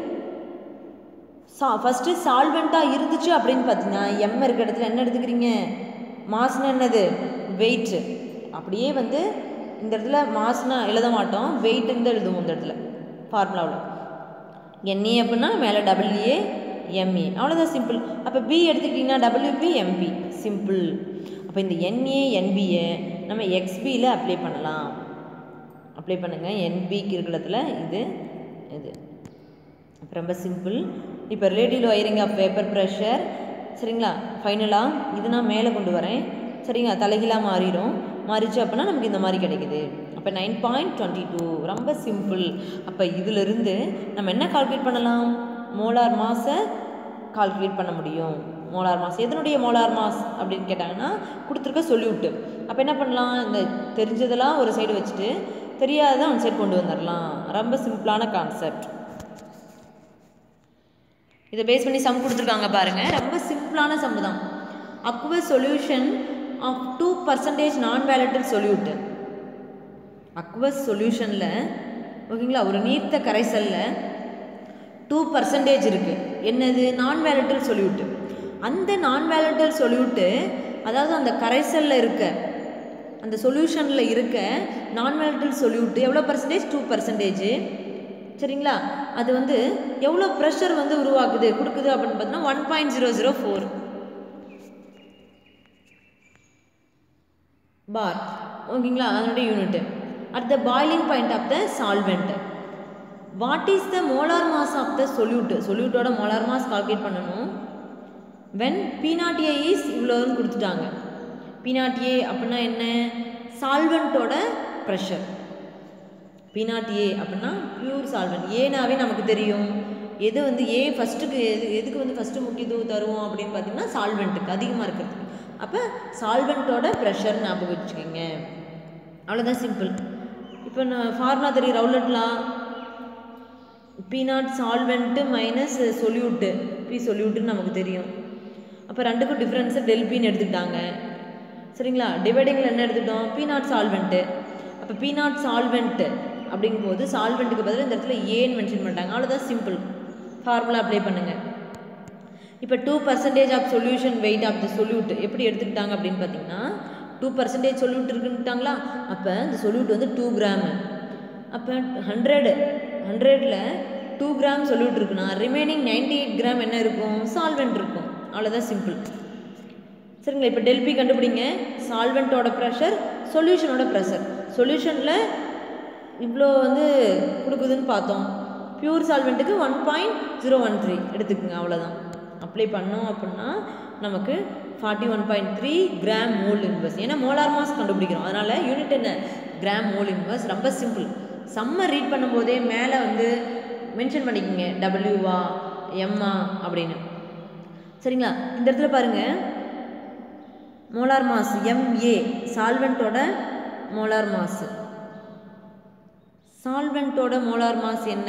சா ஃபஸ்ட்டு சால்வெண்ட்டாக இருந்துச்சு அப்படின்னு பார்த்தீங்கன்னா எம் இருக்க இடத்துல என்ன எடுத்துக்கிறீங்க மாஸ்னா என்னது வெயிட்டு அப்படியே வந்து இந்த இடத்துல மாஸ்னா எழுத மாட்டோம் வெயிட்டுன்னு தான் எழுதுவோம் இந்த இடத்துல ஃபார்முலாவில் என்ஏ அப்படின்னா மேலே டபிள்யூஏ எம்ஏ அவ்வளோதான் சிம்பிள் அப்போ பி எடுத்துக்கிட்டிங்கன்னா டபிள்யூபி எம்பி சிம்பிள் அப்போ இந்த என்ஏ என்பியை நம்ம எக்ஸ்பியில் அப்ளை பண்ணலாம் அப்ளை பண்ணுங்கள் என்பிக்கு இருக்கிற இடத்துல இது இது அப்போ ரொம்ப சிம்பிள் இப்போ relative lowering of vapour pressure சரிங்களா ஃபைனலாக இது நான் மேலே கொண்டு வரேன் சரிங்களா தலைகீழாக மாறிடும் மாறிச்சு அப்படின்னா நமக்கு இந்த மாதிரி கிடைக்குது அப்போ நைன் பாயிண்ட் டுவெண்ட்டி டூ ரொம்ப சிம்பிள் அப்போ இதிலிருந்து நம்ம என்ன கால்குலேட் பண்ணலாம் மோலார் மாஸை கால்குலேட் பண்ண முடியும் மோலார் மாஸ் எதனுடைய மோலார் மாஸ் அப்படின்னு கேட்டாங்கன்னா கொடுத்துருக்க சொல்யூட்டு அப்போ என்ன பண்ணலாம் இந்த தெரிஞ்சதெல்லாம் ஒரு சைடு வச்சுட்டு தெரியாததை ஒன் சைடு கொண்டு வந்துடலாம் ரொம்ப சிம்பிளான கான்செப்ட் இதை பேஸ் பண்ணி சம் கொடுத்துருக்காங்க பாருங்கள் ரொம்ப சிம்பிளான சம் தான் aqueous solution of two percentage non volatile solute aqueous சொல்யூஷனில் ஓகேங்களா ஒரு நீர்த்த கரைசலில் டூ பர்சன்டேஜ் இருக்குது என்னது நான் வேலட்டல் சொல்யூட்டு அந்த நான் வேலட்டல் சொல்யூட்டு அதாவது அந்த கரைசலில் இருக்க அந்த சொல்யூஷனில் இருக்க நான் வேலட்டல் சொல்யூட்டு எவ்வளோ பர்சன்டேஜ் டூ பர்சன்டேஜ் சரிங்களா அது வந்து எவ்வளோ ப்ரெஷர் வந்து உருவாக்குது கொடுக்குது அப்படின்னு பார்த்தீங்கன்னா one point zero zero four bar ஓகேங்களா அதனுடைய unit at the boiling point of the solvent what is the molar mass of the solute சொல்யூட்டோட மோலார் மாஸ் கால்குலேட் பண்ணணும் வென் பீனாட்டிஏ இஸ் இவ்வளோன்னு கொடுத்துட்டாங்க பீனாட்டிஏ அப்படின்னா என்ன சால்வெண்ட்டோட ப்ரெஷர் பீனாட்டிஏ அப்படின்னா பியூர் சால்வெண்ட் ஏனாவே நமக்கு தெரியும் எது வந்து ஏ ஃபஸ்ட்டுக்கு எது எதுக்கு வந்து ஃபஸ்ட்டு முக்கியத்துவம் தருவோம் அப்படின்னு பார்த்தீங்கன்னா சால்வெண்ட்டுக்கு அதிகமாக இருக்கிறது அப்போ சால்வெண்ட்டோட ப்ரெஷர் ஞாபகம் வச்சுக்கோங்க அவ்வளோதான் சிம்பிள் இப்போ நான் ஃபார்முலா தெரியும் ரவுலட்லாம் P nought solvent minus solute P சொல்யூட்டுன்னு நமக்கு தெரியும் அப்போ ரெண்டுக்கும் டிஃப்ரென்ஸை டெல் பின்னு எடுத்துக்கிட்டாங்க சரிங்களா டிவைடிங்கில் என்ன எடுத்துட்டோம் பி நாட் சால்வெண்ட்டு அப்போ பி நாட் சால்வெண்ட்டு அப்படிங்கும்போது சால்வெண்ட்டுக்கு பதிலாக இந்த இடத்துல ஏன்னு மென்ஷன் பண்ணிட்டாங்க அவ்வளோதான் சிம்பிள் ஃபார்முலா அப்ளை பண்ணுங்கள் இப்போ two percentage of solution weight of the solute எப்படி எடுத்துக்கிட்டாங்க அப்படின்னு பார்த்தீங்கன்னா டூ பர்சன்டேஜ் சொல்யூட் இருக்குன்ட்டாங்களா அப்போ இந்த சொல்யூட் வந்து டூ கிராமு அப்போ ஹண்ட்ரடு ஹண்ட்ரடில் டூ கிராம் சொல்யூட் இருக்குன்னா ரிமைனிங் நைன்டி எயிட் கிராம் என்ன இருக்கும் சால்வெண்ட் இருக்கும் அவ்வளோதான் சிம்பிள் சரிங்களா இப்போ டெல்பி கண்டுபிடிங்க சால்வெண்ட்டோட ப்ரெஷர் சொல்யூஷனோட ப்ரெஷர் சொல்யூஷனில் இவ்வளோ வந்து கொடுக்குதுன்னு பார்த்தோம் பியூர் சால்வெண்ட்டுக்கு one point zero one three எடுத்துக்கோங்க அவ்வளோதான் அப்ளை பண்ணோம் அப்படின்னா நமக்கு forty one point three gram mole inverse ஏன்னா மோலார் மாஸ் கண்டுபிடிக்கிறோம் அதனால் யூனிட் என்ன கிராம் மோல் இன்வெர்ஸ் ரொம்ப சிம்பிள் சம்மர் ரீட் பண்ணும்போதே மேலே வந்து மென்ஷன் பண்ணிக்கோங்க டபிள்யூவா எம்மா அப்படின்னு சரிங்களா இந்த இடத்துல பாருங்கள் மோலார் மாஸ் எம்ஏ சால்வெண்ட்டோட மோலார் மாஸ் சால்வெண்ட்டோட மோலார் மாஸ் என்ன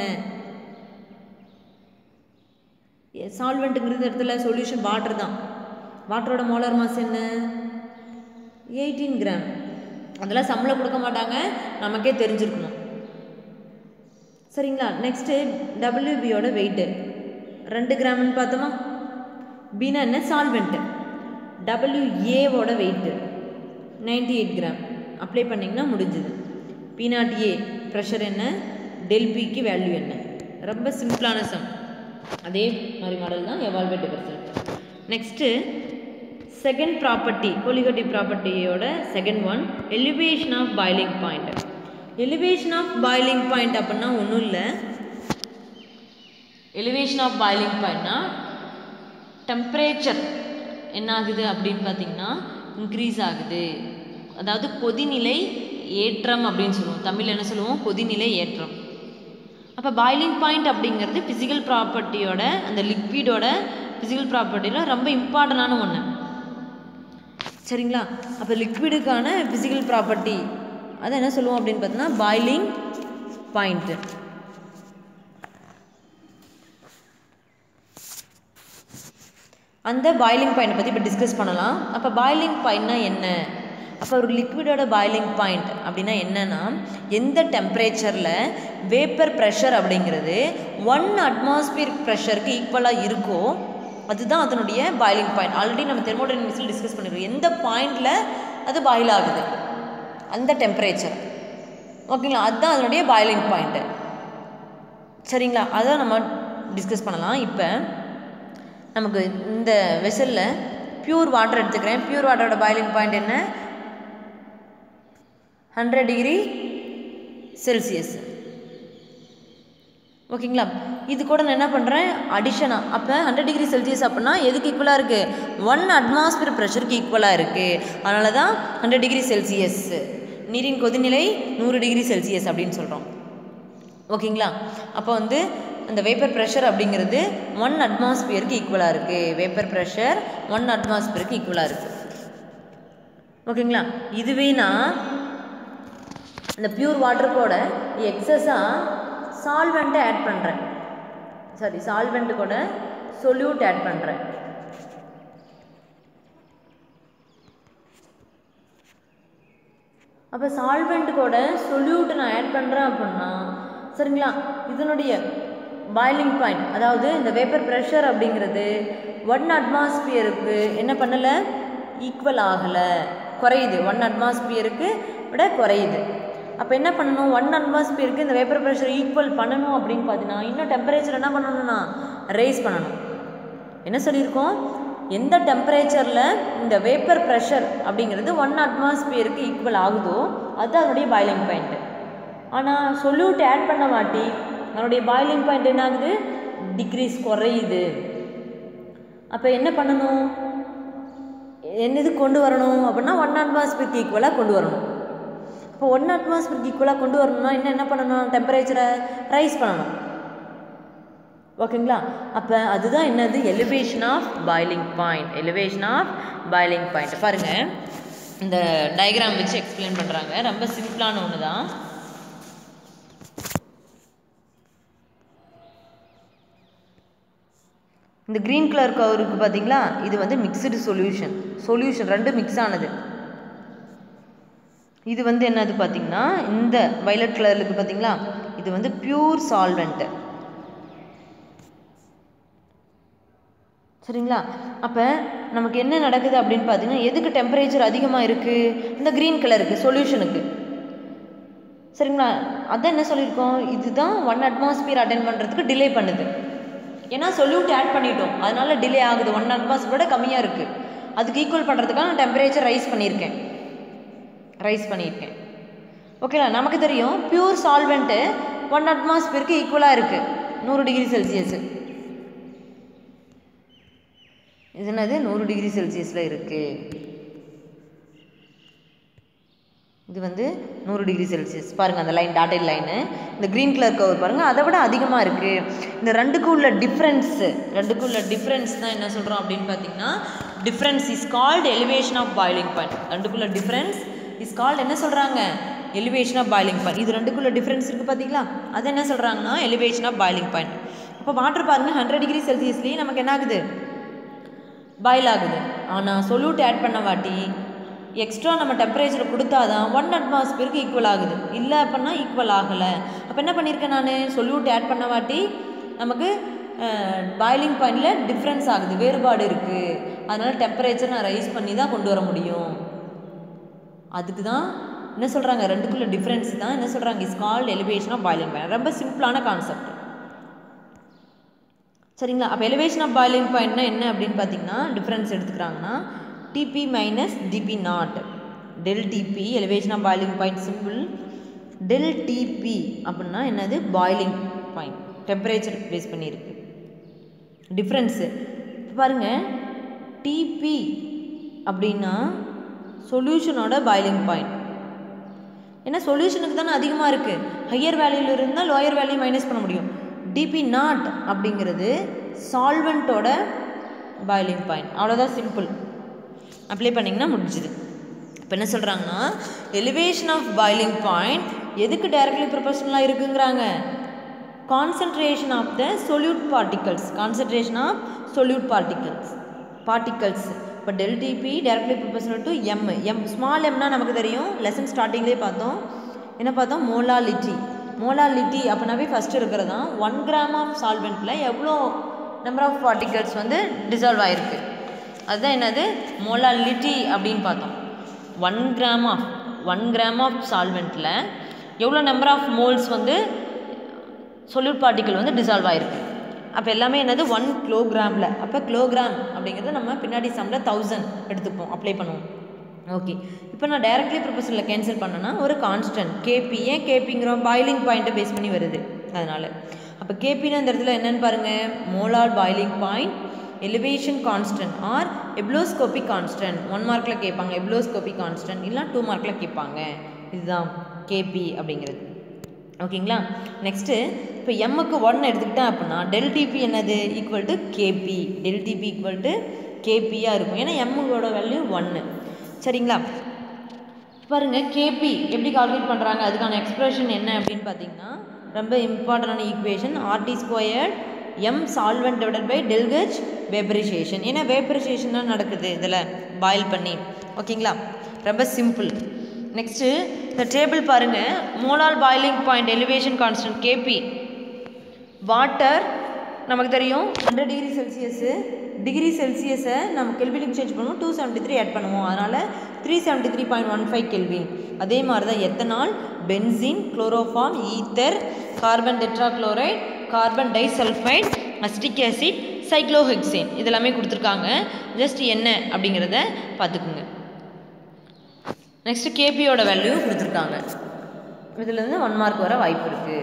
சால்வெண்ட்டுங்கிறது இடத்துல சொல்யூஷன் வாட்டர் தான் வாட்டரோட மோலார் மாஸ் என்ன எயிட்டீன் கிராம் அதெல்லாம் சம்பளம் கொடுக்க மாட்டாங்க நமக்கே தெரிஞ்சிருக்கணும் சரிங்களா நெக்ஸ்ட்டு டபிள்யூபியோட வெயிட்டு ரெண்டு கிராம்னு பார்த்தோமா பின்னா என்ன சால்வெண்ட்டு டபிள்யூஏவோட weight ninety eight gram apply பண்ணிங்கன்னா முடிஞ்சுது பீனாட் ஏ ப்ரெஷர் என்ன டெல்பிக்கு வேல்யூ என்ன ரொம்ப சிம்பிளான சம் அதே மாதிரி மாடல் தான் evaluate result next second property colligative ப்ராப்பர்ட்டியோட second one elevation of boiling point elevation of boiling point அப்படின்னா ஒன்றும் இல்லை எலிவேஷன் ஆஃப் பாய்லிங் பாயிண்ட்னா டெம்பரேச்சர் என்ன ஆகுது அப்படின்னு பார்த்தீங்கன்னா இன்க்ரீஸ் ஆகுது அதாவது கொதிநிலை ஏற்றம் அப்படின்னு சொல்லுவோம் தமிழ் என்ன சொல்லுவோம் கொதிநிலை ஏற்றம் அப்போ பாய்லிங் பாயிண்ட் அப்படிங்கிறது ஃபிசிக்கல் ப்ராப்பர்ட்டியோட அந்த லிக்விடோட ஃபிசிக்கல் ப்ராப்பர்ட்டியில் ரொம்ப இம்பார்ட்டண்டான ஒன்று சரிங்களா அப்போ லிக்விடுக்கான ஃபிசிக்கல் ப்ராப்பர்ட்டி அதை என்ன சொல்லுவோம் அப்படின்னு பார்த்தோன்னா பாய்லிங் பாயிண்ட்டு அந்த பாய்லிங் பாயிண்ட் பற்றி இப்போ டிஸ்கஸ் பண்ணலாம் அப்போ பாய்லிங் பாயிண்ட்னா என்ன அப்போ ஒரு லிக்விடோட பாய்லிங் பாயிண்ட் அப்படின்னா என்னன்னா எந்த டெம்பரேச்சரில் வேப்பர் ப்ரெஷர் அப்படிங்கிறது ஒன் அட்மாஸ்பியர் ப்ரெஷருக்கு ஈக்குவலாக இருக்கோ அதுதான் அதனுடைய பாய்லிங் பாயிண்ட் ஆல்ரெடி நம்ம தெர்மோடைனமிக்ஸில் டிஸ்கஸ் பண்ணிருக்கோம் எந்த பாயிண்டில் அது பாயில் ஆகுது அந்த டெம்பரேச்சர் ஓகேங்களா அதுதான் அதனுடைய பாய்லிங் பாயிண்ட்டு சரிங்களா அதை நம்ம டிஸ்கஸ் பண்ணலாம் இப்போ நமக்கு இந்த வெசலில் பியூர் வாட்டர் எடுத்துக்கிறேன் பியூர் வாட்டரோட பாய்லிங் பாயிண்ட் என்ன ஹண்ட்ரட் டிகிரி செல்சியஸ் ஓகேங்களா இது கூட நான் என்ன பண்ணுறேன் அடிஷனாக அப்போ ஹண்ட்ரட் டிகிரி செல்சியஸ் அப்படின்னா எதுக்கு ஈக்குவலாக இருக்குது ஒன் அட்மாஸ்பியர் ப்ரெஷருக்கு ஈக்குவலாக இருக்குது அதனால தான் ஹண்ட்ரட் டிகிரி செல்சியஸ் நீரின் கொதிநிலை நூறு டிகிரி செல்சியஸ் அப்படின்னு சொல்கிறோம் ஓகேங்களா அப்போ வந்து அந்த வேப்பர் ப்ரெஷர் அப்படிங்கிறது ஒன் அட்மாஸ்பியருக்கு ஈக்குவலாக இருக்குது வேப்பர் ப்ரெஷர் ஒன் அட்மாஸ்பியருக்கு ஈக்குவலாக இருக்குது ஓகேங்களா இதுவே நான் இந்த பியூர் வாட்டர் கூட எக்ஸஸாக சால்வெண்ட்டை ஆட் பண்ணுறேன் சாரி சால்வெண்ட்டு கூட சொல்யூட் ஆட் பண்ணுறேன் அப்போ சால்வெண்ட் கூட சொல்யூட் நான் ஆட் பண்ணுறேன் அப்படின்னா சரிங்களா இதனுடைய பாய்லிங் பாயிண்ட் அதாவது இந்த வேப்பர் ப்ரெஷர் அப்படிங்கிறது ஒன் அட்மாஸ்பியருக்கு என்ன பண்ணலை ஈக்குவல் ஆகலை குறையுது ஒன் அட்மாஸ்பியருக்கு விட குறையுது அப்போ என்ன பண்ணணும் ஒன் அட்மாஸ்பியருக்கு இந்த வேப்பர் ப்ரெஷர் ஈக்குவல் பண்ணணும் அப்படின்னு பார்த்தீங்கன்னா இன்னும் டெம்பரேச்சர் என்ன பண்ணணும்னா ரைஸ் பண்ணணும் என்ன சொல்லியிருக்கோம் எந்த டெம்பரேச்சரில் இந்த வேப்பர் ப்ரெஷர் அப்படிங்கிறது ஒன் அட்மாஸ்பியருக்கு ஈக்குவல் ஆகுதோ அதுதான் அதனுடைய பாய்லிங் பாயிண்ட்டு ஆனால் சொல்யூட் ஆட் பண்ண மாட்டி அதனுடைய பாய்லிங் பாயிண்ட் என்ன ஆகுது டிக்ரீஸ் குறையுது அப்போ என்ன பண்ணணும் என்னது கொண்டு வரணும் அப்படின்னா ஒன் அட்மாஸ்பியருக்கு ஈக்குவலாக கொண்டு வரணும் இப்போ ஒன் அட்மாஸ்பியருக்கு ஈக்குவலாக கொண்டு வரணும்னா இன்னும் என்ன பண்ணணும் டெம்பரேச்சரை ரைஸ் பண்ணணும் ஓகேங்களா அப்போ அதுதான் என்னது elevation of boiling point elevation of boiling point பாருங்கள் இந்த டயக்ராம் வச்சு எக்ஸ்பிளைன் பண்ணுறாங்க ரொம்ப சிம்பிளான ஒன்று தான் இந்த க்ரீன் கலர் கவருக்கு பார்த்தீங்களா இது வந்து மிக்சடு சொல்யூஷன் சொல்யூஷன் ரெண்டு மிக்ஸ் ஆனது இது வந்து என்னது பார்த்தீங்கன்னா இந்த வயலட் கலர் இருக்குது பார்த்தீங்களா இது வந்து பியூர் சால்வெண்ட்டு சரிங்களா அப்போ நமக்கு என்ன நடக்குது அப்படின்னு பார்த்தீங்கன்னா எதுக்கு டெம்பரேச்சர் அதிகமாக இருக்குது இந்த க்ரீன் கலருக்கு சொல்யூஷனுக்கு சரிங்களா அதான் என்ன சொல்லியிருக்கோம் இதுதான் ஒன் அட்மாஸ்பியர் அட்டன் பண்ணுறதுக்கு டிலே பண்ணுது ஏன்னா சொல்யூட் ஆட் பண்ணிட்டோம் அதனால டிலே ஆகுது ஒன் அட்மாஸ்பியரோட கம்மியாக இருக்குது அதுக்கு ஈக்குவல் பண்ணுறதுக்காக நான் டெம்பரேச்சர் ரைஸ் பண்ணியிருக்கேன் ரைஸ் பண்ணியிருக்கேன் ஓகேங்களா நமக்கு தெரியும் பியூர் சால்வெண்ட்டு ஒன் அட்மாஸ்பியருக்கு ஈக்குவலாக இருக்குது நூறு டிகிரி செல்சியஸு இது என்னது நூறு டிகிரி செல்சியஸில் இருக்குது இது வந்து நூறு டிகிரி செல்சியஸ் பாருங்கள் அந்த லைன் டாட்டட் லைனு இந்த க்ரீன் கலர் கவர் பாருங்கள் அதை விட அதிகமாக இருக்குது இந்த ரெண்டுக்கும் உள்ள டிஃப்ரென்ஸு ரெண்டுக்கும் உள்ள டிஃப்ரென்ஸ் தான் என்ன சொல்கிறோம் அப்படின்னு பார்த்தீங்கன்னா difference is called elevation of boiling point ரெண்டுக்குள்ள டிஃப்ரென்ஸ் இஸ் கால்டு என்ன சொல்கிறாங்க எலிவேஷன் ஆஃப் பாய்லிங் பாயிண்ட் இது ரெண்டுக்குள்ள டிஃப்ரென்ஸ் இருக்குது பார்த்தீங்களா அது என்ன சொல்கிறாங்கன்னா எலிவேஷன் ஆஃப் பாய்லிங் பாயிண்ட் இப்போ வாட்டர் பாருங்கள் ஹண்ட்ரட் டிகிரி செல்சியஸ்லேயே நமக்கு என்ன ஆகுது பாயில் ஆகுது ஆனால் சொல்யூட் ஆட் பண்ண வாட்டி எக்ஸ்ட்ரா நம்ம டெம்பரேச்சர் கொடுத்தா தான் ஒன் அட்மாஸ்பியருக்கு ஈக்குவல் ஆகுது இல்லை அப்படின்னா ஈக்குவல் ஆகலை அப்போ என்ன பண்ணியிருக்கேன் நான் சொல்யூட் ஆட் பண்ண வாட்டி நமக்கு பாய்லிங் பாயிண்டில் டிஃப்ரென்ஸ் ஆகுது வேறுபாடு இருக்குது அதனால் டெம்பரேச்சர் நான் ரைஸ் பண்ணி தான் கொண்டு வர முடியும் அதுக்கு தான் என்ன சொல்கிறாங்க ரெண்டுக்குள்ள டிஃப்ரென்ஸ் தான் என்ன சொல்கிறாங்க is called elevation of boiling point ரொம்ப சிம்பிளான கான்செப்ட் சரிங்களா அப்போ எலிவேஷன் ஆஃப் பாய்லிங் பாயிண்ட்னா என்ன அப்படின்னு பார்த்தீங்கன்னா டிஃப்ரென்ஸ் எடுத்துக்கிறாங்கன்னா T B minus T B nought del T B elevation of boiling point simple del T B அப்படின்னா என்னது பாய்லிங் பாயிண்ட் டெம்பரேச்சர் பேஸ் பண்ணியிருக்கு டிஃப்ரென்ஸு பாருங்கள் டிபி அப்படின்னா சொல்யூஷனோட பாய்லிங் பாயிண்ட் ஏன்னா சொல்யூஷனுக்கு தானே அதிகமாக இருக்குது ஹையர் வேல்யூவில் இருந்தால் லோயர் வேல்யூ மைனஸ் பண்ண முடியும் டிபி நாட் அப்படிங்கிறது சால்வெண்ட்டோட பாய்லிங் பாயிண்ட் அவ்வளோதான் சிம்பிள் அப்ளை பண்ணிங்கன்னா முடிஞ்சுது இப்போ என்ன சொல்கிறாங்கன்னா எலிவேஷன் ஆஃப் பாய்லிங் பாயிண்ட் எதுக்கு டைரக்ட்லி ப்ரொபோஷனலாக இருக்குங்கிறாங்க concentration of the solute particles concentration of solute particles particles இப்போ del T B directly proportional to m m small எம்னா நமக்கு தெரியும் லெசன் ஸ்டார்டிங்லேயே பார்த்தோம் என்ன பார்த்தோம் மோலாலிட்டி மோலாலிட்டி அப்படின்னாவே ஃபஸ்ட்டு இருக்கிறது தான் ஒன் கிராம் ஆஃப் சால்வெண்ட்டில் எவ்வளோ நம்பர் ஆஃப் பார்ட்டிகல்ஸ் வந்து டிசால்வ் ஆகிருக்கு அதுதான் என்னது மோலாலிட்டி அப்படின்னு பார்த்தோம் one gram of one gram of சால்வெண்ட்டில் எவ்வளோ நம்பர் ஆஃப் மோல்ஸ் வந்து சொல்யூட் பார்ட்டிக்கல் வந்து டிசால்வ் ஆகிருக்கு அப்போ எல்லாமே என்னது ஒன் கிலோகிராமில் அப்போ கிலோகிராம் அப்படிங்கிறது நம்ம பின்னாடி சம்மில் தௌசண்ட் எடுத்துப்போம் அப்ளை பண்ணுவோம் ஓகே இப்போ நான் டைரக்ட்லி ப்ரொபோசலில் கேன்சல் பண்ணேன்னா ஒரு கான்ஸ்டன்ட் கேபி ஏன் கேபிங்கிறோம் பாய்லிங் பாயிண்ட்டை பேஸ் பண்ணி வருது அதனால் அப்போ கேபின்னு அந்த இடத்துல என்னென்னு பாருங்கள் molar boiling point elevation constant or ebullioscopic constant one மார்க்கில் கேட்பாங்க எப்ளோஸ்கோபிக் கான்ஸ்டன்ட் இல்லை டூ மார்க்கில் கேட்பாங்க இதுதான் கேபி அப்படிங்கிறது ஓகேங்களா நெக்ஸ்ட்டு இப்போ எம்முக்கு ஒன் எடுத்துக்கிட்டேன் அப்படின்னா டெல் டிபி என்னது equal to K B del T B equal to கேபியாக இருக்கும் ஏன்னா எம்முக்கோட வேல்யூ ஒன்று சரிங்களா பாருங்கள் கேபி எப்படி கால்குலேட் பண்ணுறாங்க அதுக்கான எக்ஸ்ப்ரெஷன் என்ன அப்படின்னு பார்த்தீங்கன்னா ரொம்ப இம்பார்ட்டண்டான equation RT squared M solvent divided by டெல்கச் வேப்பரைசேஷன் ஏன்னா வேப்பரைசேஷன் தான் நடக்குது இதில் பாயில் பண்ணி ஓகேங்களா ரொம்ப சிம்பிள் நெக்ஸ்ட்டு இந்த டேபிள் பாருங்கள் molar boiling point elevation constant KB water நமக்கு தெரியும் ஹண்ட்ரட் டிகிரி செல்சியஸு டிகிரி செல்சியஸை நம்ம கெல்வினுக்கு சேஞ்ச் பண்ணுவோம் டூ செவன்ட்டி த்ரீ ஆட் பண்ணுவோம் அதனால் three seventy three point one five kelvin அதே மாதிரி தான் ethanol benzene chloroform ether carbon tetrachloride carbon disulphide acetic acid cyclohexane இதெல்லாமே கொடுத்துருக்காங்க ஜஸ்ட் என்ன அப்படிங்கிறத பார்த்துக்குங்க நெக்ஸ்ட்டு கேபியோட வேல்யூ கொடுத்துருக்காங்க இதுலேருந்து ஒன் மார்க் வர வாய்ப்பு இருக்குது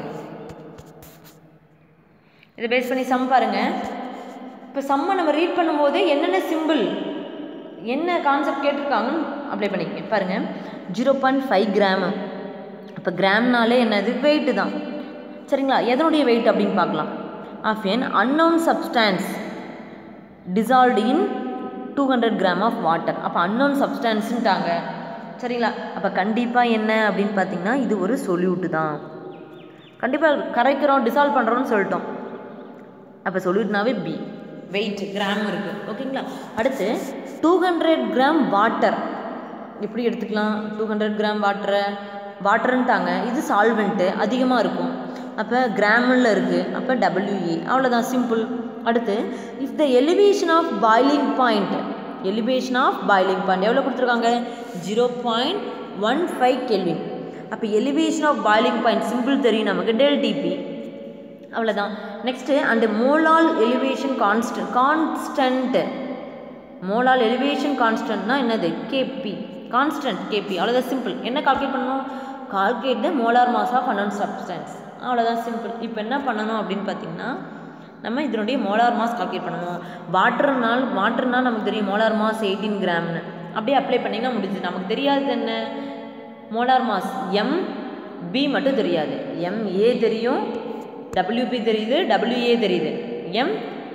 இதை பேஸ் பண்ணி சம் பாருங்கள் இப்போ சம்மை நம்ம ரீட் பண்ணும்போது என்னென்ன சிம்பிள் என்ன கான்செப்ட் கேட்டிருக்காங்கன்னு அப்ளை பண்ணிக்கங்க பாருங்கள் ஜீரோ பாயிண்ட் ஃபைவ் கிராமு இப்போ கிராம்னாலே என்னது வெயிட்டு தான் சரிங்களா எதனுடைய வெயிட் அப்படின்னு பார்க்கலாம் of an unknown substance dissolved in two hundred gram of water அப்போ அன்னோன் சப்ஸ்டான்ஸுன்ட்டாங்க சரிங்களா அப்போ கண்டிப்பாக என்ன அப்படின்னு பார்த்தீங்கன்னா இது ஒரு சொல்யூட்டு தான் கண்டிப்பாக கரைக்கிறோம் டிசால்வ் பண்ணுறோம்னு சொல்லிட்டோம் அப்போ சொல்யூட்னாவே பி வெயிட் கிராம் இருக்குது ஓகேங்களா அடுத்து டூ ஹண்ட்ரட் கிராம் வாட்டர் எப்படி எடுத்துக்கலாம் டூ ஹண்ட்ரட் கிராம் வாட்டரை வாட்டருன்ட்டாங்க இது சால்வெண்ட்டு அதிகமாக இருக்கும் அப்போ கிராமில் இருக்குது அப்போ டபிள்யூஏ அவ்வளோதான் சிம்பிள் அடுத்து if the elevation of boiling point elevation of boiling point எவ்வளோ கொடுத்துருக்காங்க zero point one five kelvin அப்போ elevation of boiling point simple தெரியும் நமக்கு டெல் டிபி அவ்வளோதான் நெக்ஸ்ட்டு அந்த molal elevation constant constant molal elevation கான்ஸ்டன்ட்னா என்னது கேபி கான்ஸ்டன்ட் கேபி அவ்வளோதான் சிம்பிள் என்ன கால்குலேட் பண்ணணும் calculate the molar mass of unknown substance அவ்வளோதான் சிம்பிள் இப்போ என்ன பண்ணணும் அப்படின்னு பார்த்தீங்கன்னா நம்ம இதனுடைய மோலார் மாஸ் கால்குலேட் பண்ணணும் வாட்டர்னால் வாட்டர்னால் நமக்கு தெரியும் மோலார் மாஸ் எயிட்டீன் கிராம்னு அப்படியே அப்ளை பண்ணிங்கன்னா முடிஞ்சு நமக்கு தெரியாதது என்ன மோலார் மாஸ் எம் பி மட்டும் தெரியாது எம் ஏ தெரியும் டபிள்யூபி தெரியுது டபிள்யூஏ தெரியுது எம்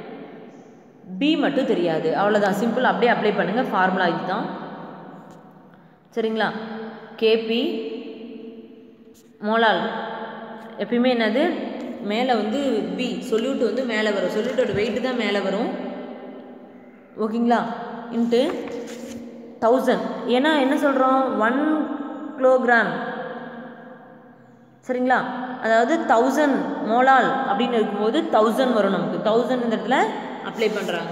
பி மட்டும் தெரியாது அவ்வளோதான் சிம்பிள் அப்படியே அப்ளை பண்ணுங்கள் ஃபார்முலா இதுதான் சரிங்களா கேபி மோலால் எப்பயுமே என்னது மேலே வந்து பி சொல்யூட் வந்து மேலே வரும் சொல்யூட்டோட வெயிட்டு தான் மேலே வரும் ஓகேங்களா இன்ட்டு தௌசண்ட் ஏன்னா என்ன சொல்கிறோம் ஒன் கிலோகிராம் சரிங்களா அதாவது தௌசண்ட் மோலால் அப்படின்னு இருக்கும்போது தௌசண்ட் வரும் நமக்கு தௌசண்ட் இந்த இடத்துல அப்ளை பண்ணுறாங்க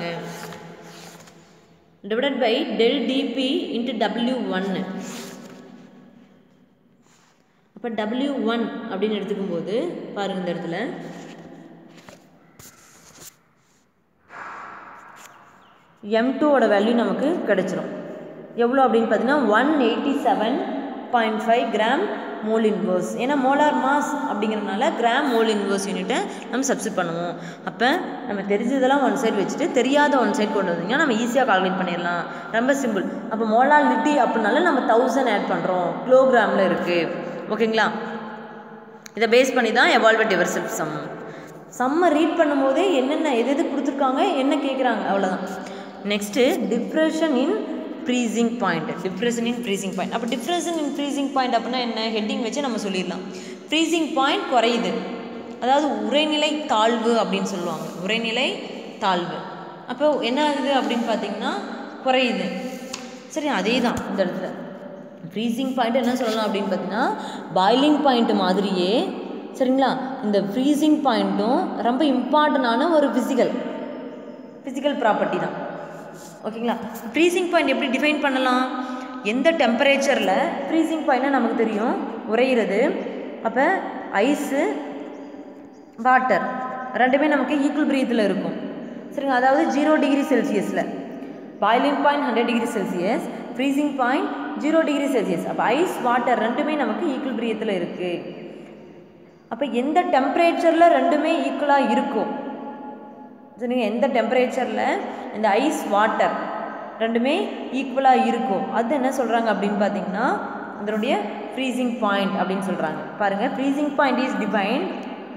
divided by del TB into W ஒன்னு அப்போ டபிள்யூ ஒன் அப்படின்னு எடுத்துக்கும்போது பாருங்கள் இந்த இடத்துல எம் டூவோட வேல்யூ நமக்கு கிடச்சிரும் எவ்வளோ அப்படின்னு பார்த்தீங்கன்னா one eighty seven point five gram mole inverse ஏன்னா மோலார் மாஸ் அப்படிங்கிறனால கிராம் மோல் இன்வர்ஸ் யூனிட்டை நம்ம சப்ஸ்டிட் பண்ணுவோம் அப்போ நம்ம தெரிஞ்சதெல்லாம் ஒன் சைடு வச்சுட்டு தெரியாத ஒன் சைடு கொண்டு வந்தீங்கன்னா நம்ம ஈஸியாக கால்குலேட் பண்ணிடலாம் ரொம்ப சிம்பிள் அப்போ மோலார் லிட்டி அப்படின்னால நம்ம தௌசண்ட் ஆட் பண்ணுறோம் கிலோகிராமில் இருக்குது ஓகேங்களா இதை பேஸ் பண்ணி தான் எவால்வெட் யுவர் செல்ஃப் சம் சம்மை ரீட் பண்ணும்போதே என்னென்ன எது எது கொடுத்துருக்காங்க என்ன கேட்குறாங்க அவ்வளோதான் next depression in freezing point depression in freezing point அப்போ டிப்ரெஷன் இன் ப்ரீசிங் பாயிண்ட் அப்படின்னா என்ன ஹெட்டிங் வச்சு நம்ம சொல்லிடலாம் ப்ரீசிங் பாயிண்ட் குறையுது அதாவது உரைநிலை தாழ்வு அப்படின்னு சொல்லுவாங்க உரைநிலை தாழ்வு அப்போ என்ன ஆகுது அப்படின்னு பார்த்தீங்கன்னா குறையுது சரி அதே தான் இந்த இடத்துல ஃப்ரீசிங் பாயிண்ட் என்ன சொல்லலாம் அப்படின்னு பார்த்தீங்கன்னா பாய்லிங் பாயிண்ட் மாதிரியே சரிங்களா இந்த ஃப்ரீசிங் பாயிண்ட்டும் ரொம்ப இம்பார்ட்டண்டான ஒரு ஃபிசிக்கல் ஃபிசிக்கல் ப்ராப்பர்ட்டி தான் ஓகேங்களா ஃப்ரீசிங் பாயிண்ட் எப்படி டிஃபைன் பண்ணலாம் எந்த டெம்பரேச்சரில் ஃப்ரீசிங் பாயிண்ட்னா நமக்கு தெரியும் உறையிறது அப்போ ஐஸு வாட்டர் ரெண்டுமே நமக்கு ஈக்குவல் பிரீத்தில் இருக்கும் சரிங்க அதாவது ஜீரோ டிகிரி செல்சியஸில் boiling point hundred degree Celsius freezing point zero degree Celsius அப்போ ஐஸ் வாட்டர் ரெண்டுமே நமக்கு ஈக்குவல் பிரியத்தில் இருக்குது அப்போ எந்த டெம்பரேச்சரில் ரெண்டுமே ஈக்குவலாக இருக்கும் சரிங்க எந்த டெம்பரேச்சரில் இந்த ஐஸ் வாட்டர் ரெண்டுமே ஈக்குவலாக இருக்கும் அது என்ன சொல்கிறாங்க அப்படின்னு பார்த்தீங்கன்னா அதனுடைய ஃப்ரீசிங் பாயிண்ட் அப்படின்னு சொல்கிறாங்க பாருங்கள் freezing point is defined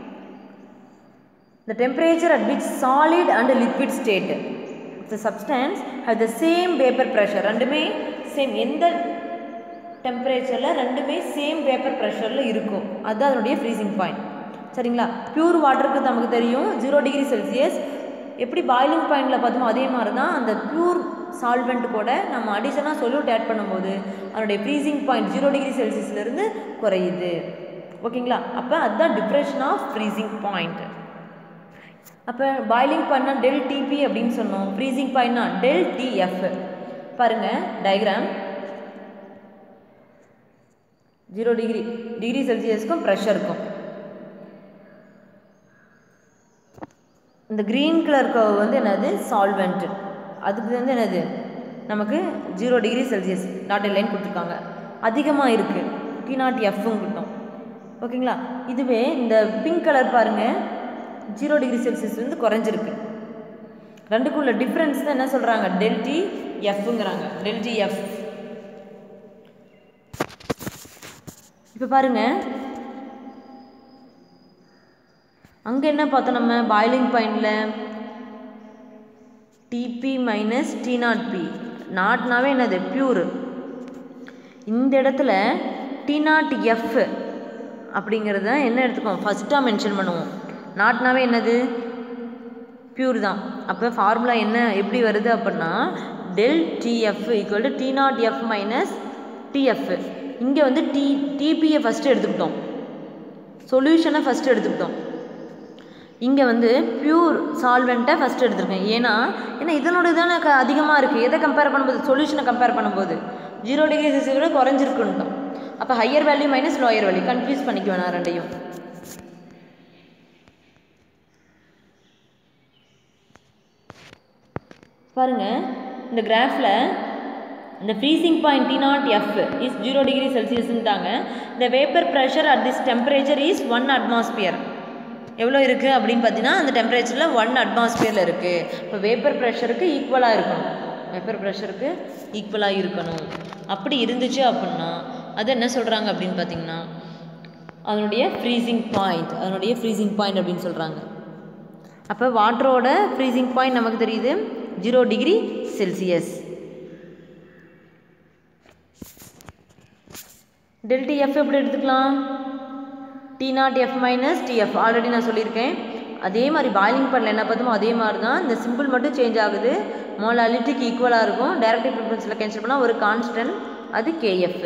the temperature at which solid and liquid state the substance have the same vapor pressure ரெண்டுமே சேம் எந்த டெம்பரேச்சரில் ரெண்டுமே சேம் வேப்பர் ப்ரெஷரில் இருக்கும் அதுதான் அதனுடைய ஃப்ரீசிங் பாயிண்ட் சரிங்களா பியூர் வாட்டருக்கு நமக்கு தெரியும் ஜீரோ டிகிரி செல்சியஸ் எப்படி பாய்லிங் பாயிண்டில் பார்த்தோமோ அதே மாதிரி தான் அந்த பியூர் சால்வெண்ட் கூட நம்ம அடிஷனாக சொல்யூட் ஆட் பண்ணும்போது அதனுடைய ஃப்ரீசிங் பாயிண்ட் ஜீரோ டிகிரி செல்சியஸ்லேருந்து குறையுது ஓகேங்களா அப்போ அதுதான் டிப்ரெஷன் ஆஃப் ஃப்ரீசிங் பாயிண்ட் அப்போ பாயிலிங் பாயிண்ட்னா டெல் டிபி அப்படின்னு சொன்னோம் ஃப்ரீசிங் பாயிண்ட்னா டெல் டிஎஃப் பாருங்கள் டயக்ராம் ஜீரோ டிகிரி டிகிரி செல்சியஸ்க்கும் ப்ரெஷருக்கும் இந்த க்ரீன் கலர் கர்வ் வந்து என்னது சால்வெண்ட் அதுக்கு வந்து என்னது நமக்கு zero degree Celsius dot line கொடுத்துருக்காங்க அதிகமாக இருக்குது டி நாட் எஃப்வும் கிட்டோம் ஓகேங்களா இதுவே இந்த பிங்க் கலர் பாருங்கள் ஜீரோ டிகிரி செல்சியஸ் வந்து குறைஞ்சிருக்கு ரெண்டுக்குள்ள டிஃப்ரென்ஸ் தான் என்ன சொல்கிறாங்க டெல்டி எஃப்ங்கிறாங்க டெல்டி எஃப் இப்போ பாருங்கள் அங்கே என்ன பார்த்தோம் நம்ம பாயிலிங் பாயிண்டில் TB minus T naught B நாட்னாவே என்னது பியூர் இந்த இடத்துல டி நாட் எஃப் அப்படிங்கிறத என்ன எடுத்துக்கோம் ஃபஸ்ட்டாக மென்ஷன் பண்ணுவோம் நாட்னாவே என்னது பியூர் தான் அப்போ ஃபார்முலா என்ன எப்படி வருது அப்படின்னா del TF equal to T naught F minus TF இங்கே வந்து டி டிபியை ஃபஸ்ட்டு எடுத்துக்கிட்டோம் சொல்யூஷனை ஃபஸ்ட்டு எடுத்துக்கிட்டோம் இங்கே வந்து பியூர் சால்வெண்ட்டை ஃபஸ்ட்டு எடுத்திருக்கேன் ஏன்னா ஏன்னா இதனோட தானே க அதிகமாக இருக்குது எதை கம்பேர் பண்ணும்போது சொல்யூஷனை கம்பேர் பண்ணும்போது ஜீரோ டிகிரி செல்சியஸ் விட குறைஞ்சிருக்குன்ட்டோம் அப்போ higher value minus lower value confuse பண்ணிக்க வேணாம் ரெண்டையும் பாருங்க இந்த கிராஃபில் இந்த freezing point T naught F is zero degree செல்சியஸ்ன்ட்டாங்க இந்த vapour pressure at this temperature is one atmosphere எவ்வளோ இருக்குது அப்படின்னு பார்த்தீங்கன்னா அந்த டெம்பரேச்சரில் ஒன் அட்மாஸ்பியரில் இருக்குது இப்போ வேப்பர் ப்ரெஷருக்கு ஈக்குவலாக இருக்கணும் வேப்பர் ப்ரெஷருக்கு ஈக்குவலாக இருக்கணும் அப்படி இருந்துச்சு அப்படின்னா அது என்ன சொல்கிறாங்க அப்படின்னு பார்த்தீங்கன்னா அதனுடைய ஃப்ரீசிங் பாயிண்ட் அதனுடைய ஃப்ரீசிங் பாயிண்ட் அப்படின்னு சொல்கிறாங்க அப்போ வாட்டரோட ஃப்ரீசிங் பாயிண்ட் நமக்கு தெரியுது zero degree Celsius del T F எப்படி எடுத்துக்கலாம் T naught F minus TF already நான் சொல்லியிருக்கேன் அதே மாதிரி பாயிலிங் பண்ணல என்ன பார்த்தோமோ அதே மாதிரி தான் இந்த சிம்பிள் மட்டும் சேஞ்ச் ஆகுது மோலாலிட்டிக்கு ஈக்குவலாக இருக்கும் டைரக்டிவ் ப்ரிஃபரன்ஸில் கேன்சல் பண்ணால் ஒரு கான்ஸ்டன்ட் அது கேஎஃப்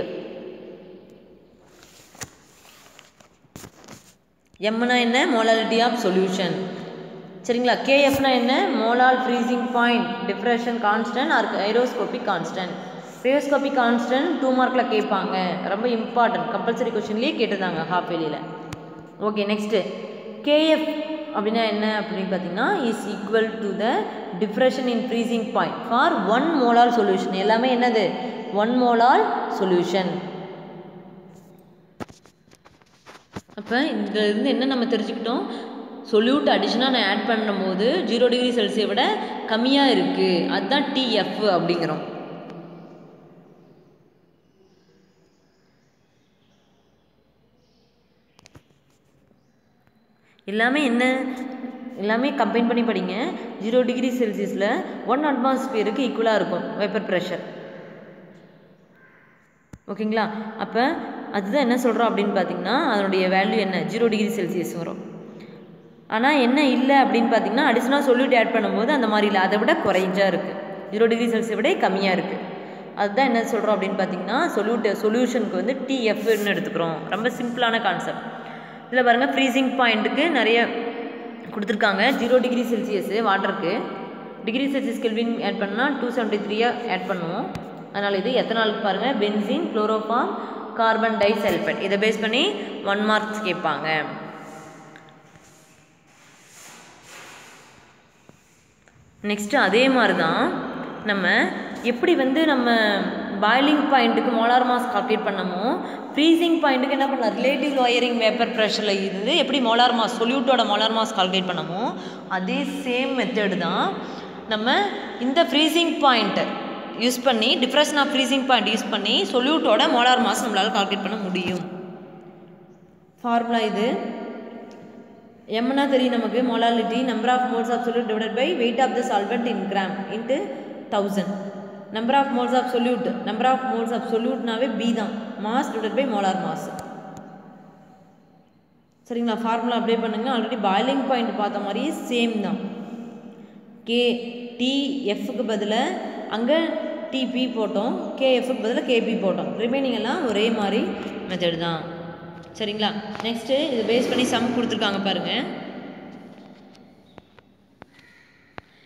எம்னா என்ன மோலாலிட்டி ஆஃப் சொல்யூஷன் சரிங்களா கேஎஃப்னா என்ன molal freezing point depression constant or cryoscopic constant cryoscopic constant two மார்க்கில் கேட்பாங்க ரொம்ப இம்பார்ட்டன்ட் கம்பல்சரி கொஷின்லேயே கேட்டிருந்தாங்க ஹாஃப் வேலியில் ஓகே நெக்ஸ்ட்டு கேஎஃப் அப்படின்னா என்ன அப்படின்னு பார்த்தீங்கன்னா is equal to the depression in freezing point for one molal solution எல்லாமே என்னது ஒன் மோலால் சொல்யூஷன் அப்போ இதில் இருந்து என்ன நம்ம தெரிஞ்சுக்கிட்டோம் சொல்யூட் அடிஷனாக நான் ஆட் பண்ணும்போது ஜீரோ டிகிரி செல்சியை விட கம்மியாக இருக்குது அதுதான் டிஎஃப் அப்படிங்கிறோம் எல்லாமே என்ன எல்லாமே கம்பைன் பண்ணி படிங்க ஜீரோ டிகிரி செல்சியஸில் ஒன் அட்மாஸ்பியருக்கு ஈக்குவலாக இருக்கும் வேப்பர் ப்ரெஷர் ஓகேங்களா அப்போ அதுதான் என்ன சொல்கிறோம் அப்படின்னு பார்த்தீங்கன்னா அதனுடைய வேல்யூ என்ன ஜீரோ டிகிரி செல்சியஸ் வரும் ஆனால் என்ன இல்லை அப்படின்னு பார்த்தீங்கன்னா அடிஷனலாக சொல்யூட் ஆட் பண்ணும்போது அந்த மாதிரி இல்லை அதை விட குறைஞ்சா இருக்குது ஜீரோ டிகிரி செல்சியஸை விட கம்மியாக இருக்குது அதுதான் என்ன சொல்கிறோம் அப்படின்னு பார்த்தீங்கன்னா சொல்யூட் சொல்யூஷனுக்கு வந்து டிஎஃப்னு எடுத்துக்கிறோம் ரொம்ப சிம்பிளான கான்செப்ட் இதில் பாருங்கள் ஃப்ரீசிங் பாயிண்ட்டுக்கு நிறைய கொடுத்துருக்காங்க ஜீரோ டிகிரி செல்சியஸு வாட்டருக்கு டிகிரி செல்சியஸ் கெல்வின் ஆட் பண்ணால் டூ செவன்ட்டி த்ரீயாக ஆட் பண்ணுவோம் அதனால் இது எத்தனாலுக்கு பாருங்கள் benzene chloroform carbon di sulphate இதை பேஸ் பண்ணி ஒன் மார்க்ஸ் கேட்பாங்க நெக்ஸ்ட்டு அதே மாதிரி தான் நம்ம எப்படி வந்து நம்ம பாயிலிங் பாயிண்ட்டுக்கு மோலார் மாஸ் கால்குலேட் பண்ணமோ ஃப்ரீசிங் பாயிண்ட்டுக்கு என்ன பண்ணலாம் ரிலேட்டிவ் லோயரிங் வேப்பர் ப்ரெஷரில் இருந்து எப்படி மோலார் மாஸ் சொல்யூட்டோட மோலார் மாஸ் கால்குலேட் பண்ணமோ அதே சேம் மெத்தடு தான் நம்ம இந்த ஃப்ரீசிங் பாயிண்ட்டை யூஸ் பண்ணி depression of freezing point use பண்ணி சொல்யூட்டோட மோலார் மாஸ் நம்மளால் கால்குலேட் பண்ண முடியும் ஃபார்முலா இது எம்னா தெரியும் நமக்கு molality number of moles of solute divided by weight of the solvent in gram into thousand number of moles of solute number of moles of சொல்யூட்னாவே பி தான் mass divided by molar mass சரிங்களா formula apply பண்ணுங்க already boiling point பார்த்த மாதிரியே same தான் K D எஃப்க்கு பதிலாக அங்கே DP போட்டோம் கேஎஃப்க்கு பதிலாக கேபி போட்டோம் ரிமைனிங் எல்லாம் ஒரே மாதிரி மெத்தட் தான் சரிங்களா நெக்ஸ்ட்டு இது பேஸ் பண்ணி சம் கொடுத்துருக்காங்க பாருங்கள்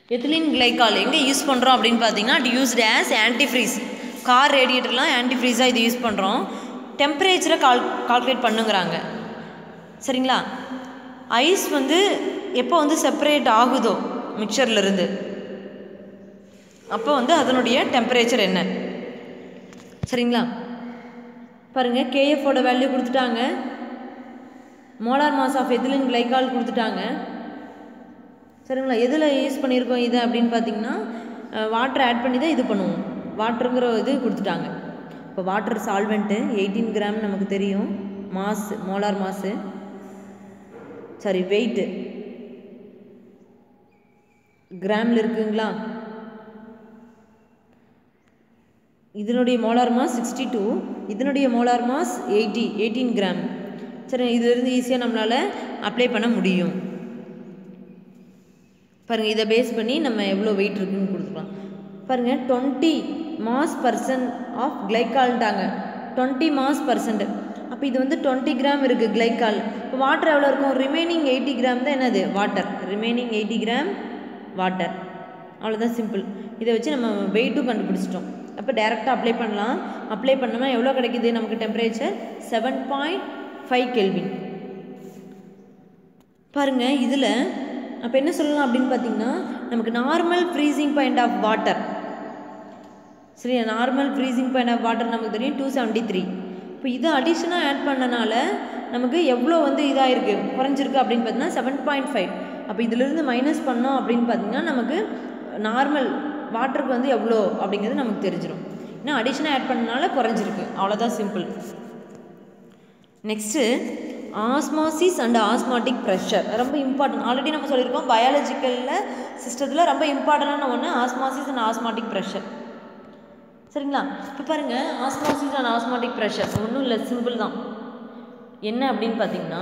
எத்திலின் கிளைக்கால் எங்கே யூஸ் பண்ணுறோம் அப்படின்னு பார்த்தீங்கன்னா it used as antifreeze car ரேடியேட்டர்லாம் ஆன்டிஃப்ரீஸாக இது யூஸ் பண்ணுறோம் டெம்பரேச்சரை கால் கால்குலேட் பண்ணுங்கிறாங்க சரிங்களா ஐஸ் வந்து எப்போ வந்து செப்பரேட் ஆகுதோ மிக்சர்லேருந்து அப்போ வந்து அதனுடைய டெம்பரேச்சர் என்ன சரிங்களா பாருங்கள் கேஎஃபோட வேல்யூ கொடுத்துட்டாங்க molar mass of ethylene glycol கொடுத்துட்டாங்க சரிங்களா எதில் யூஸ் பண்ணியிருக்கோம் இதை அப்படின்னு பார்த்தீங்கன்னா வாட்டர் ஆட் பண்ணி தான் இது பண்ணுவோம் வாட்டருங்கிற இது கொடுத்துட்டாங்க இப்போ வாட்டர் சால்வெண்ட்டு எயிட்டீன் கிராம் நமக்கு தெரியும் mass molar mass sorry weight கிராமில் இருக்குங்களா இதனுடைய மோலார் மாஸ் சிக்ஸ்டி டூ இதனுடைய molar mass eighty eighteen gram சரி இதுலேருந்து ஈஸியாக நம்மளால் அப்ளை பண்ண முடியும் பாருங்கள் இதை பேஸ் பண்ணி நம்ம எவ்வளோ வெயிட் இருக்குன்னு கொடுத்துக்கலாம் பாருங்கள் டுவெண்ட்டி மாஸ் பர்சன்ட் ஆஃப் கிளைக்கால்ட்டாங்க டுவெண்ட்டி மாஸ் பர்சன்ட் அப்போ இது வந்து டுவெண்ட்டி கிராம் இருக்குது கிளைக்கால் இப்போ வாட்டர் எவ்வளோ இருக்கும் ரிமைனிங் எயிட்டி கிராம் தான் என்னது water remaining eighty gram water அவ்வளோதான் சிம்பிள் இதை வச்சு நம்ம வெயிட்டும் கண்டுபிடிச்சிட்டோம் அப்போ டேரெக்டாக அப்ளை பண்ணலாம் அப்ளை பண்ணோம்னா எவ்வளோ கிடைக்குது நமக்கு temperature seven point five Kelvin பாருங்கள் இதில் அப்போ என்ன சொல்லலாம் அப்படின்னு பார்த்தீங்கன்னா நமக்கு normal freezing point of water சரி normal freezing point of water நமக்கு தெரியும் டூ செவன்ட்டி த்ரீ இப்போ இது அடிஷனாக ஆட் பண்ணனால நமக்கு எவ்வளோ வந்து இதாக இருக்குது குறைஞ்சிருக்கு அப்படின்னு பார்த்தீங்கன்னா செவன் பாயிண்ட் ஃபைவ் அப்போ இதிலிருந்து மைனஸ் பண்ணோம் அப்படின்னு பார்த்தீங்கன்னா நமக்கு நார்மல் வாட்டருக்கு வந்து எவ்வளோ அப்படிங்கிறது நமக்கு தெரிஞ்சிடும் ஏன்னா அடிஷனாக ஆட் பண்ணனால குறைஞ்சிருக்கு அவ்வளோதான் simple next osmosis and osmotic pressure ரொம்ப இம்பார்ட்டன்ட் ஆல்ரெடி நம்ம சொல்லியிருக்கோம் பயாலஜிக்கலில் சிஸ்டத்தில் ரொம்ப இம்பார்ட்டண்டான ஒன்று ஆஸ்மாசிஸ் அண்ட் ஆஸ்மாட்டிக் ப்ரெஷர் சரிங்களா இப்போ பாருங்கள் ஆஸ்மாசிஸ் அண்ட் ஆஸ்மாட்டிக் ப்ரெஷர் ஒன்றும் இல்லை சிம்பிள் தான் என்ன அப்படின்னு பார்த்தீங்கன்னா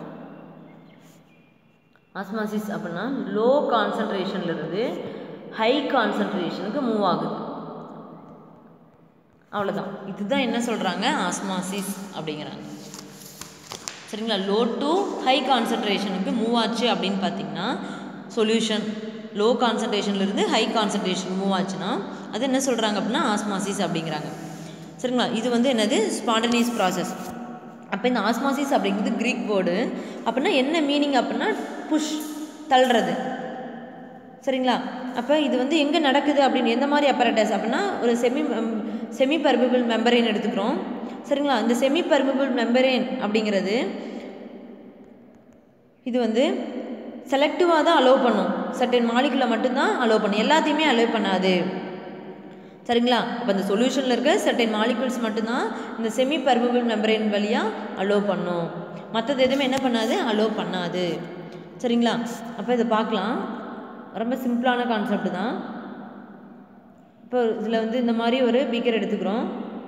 ஆஸ்மாசிஸ் அப்படின்னா லோ கான்சன்ட்ரேஷன்லேருந்து ஹை கான்சன்ட்ரேஷனுக்கு மூவ் ஆகுது அவ்வளோதான் இதுதான் என்ன சொல்கிறாங்க ஆஸ்மாசிஸ் அப்படிங்கிறாங்க சரிங்களா லோ டு ஹை கான்சன்ட்ரேஷனுக்கு மூவ் ஆச்சு அப்படின்னு பார்த்தீங்கன்னா சொல்யூஷன் லோ கான்சன்ட்ரேஷன்லேருந்து ஹை கான்சன்ட்ரேஷன் மூவ் ஆச்சுன்னா அது என்ன சொல்கிறாங்க அப்படின்னா ஆஸ்மாசிஸ் அப்படிங்கிறாங்க சரிங்களா இது வந்து என்னது ஸ்பாண்டனியஸ் ப்ராசஸ் அப்போ இந்த ஆஸ்மாசிஸ் அப்படிங்கிறது க்ரீக் வேர்டு அப்படின்னா என்ன மீனிங் அப்படின்னா புஷ் தள்ளுறது சரிங்களா அப்போ இது வந்து எங்கே நடக்குது அப்படின்னு எந்த மாதிரி அப்பரேட்டஸ் அப்படின்னா ஒரு செமி செமி பர்பிபிள் மெம்பரேன் எடுத்துக்கிறோம் சரிங்களா இந்த செமி பர்மிபிள் மெம்பரேன் அப்படிங்கிறது இது வந்து செலக்டிவாக தான் அலோவ் பண்ணும் சர்டன் மாலிகுலை மட்டும்தான் அலோவ் பண்ணும் எல்லாத்தையுமே அலோவ் பண்ணாது சரிங்களா அப்போ இந்த சொல்யூஷனில் இருக்க சர்டன் மாலிகுல்ஸ் மட்டும்தான் இந்த செமி பர்மிபிள் மெம்பரேன் வழியாக அலோவ் பண்ணும் மற்றது எதுவுமே என்ன பண்ணாது அலோவ் பண்ணாது சரிங்களா அப்போ இதை பார்க்கலாம் ரொம்ப சிம்பிளான கான்செப்ட் தான் இப்போ இதில் வந்து இந்த மாதிரி ஒரு பீக்கர் எடுத்துக்கிறோம்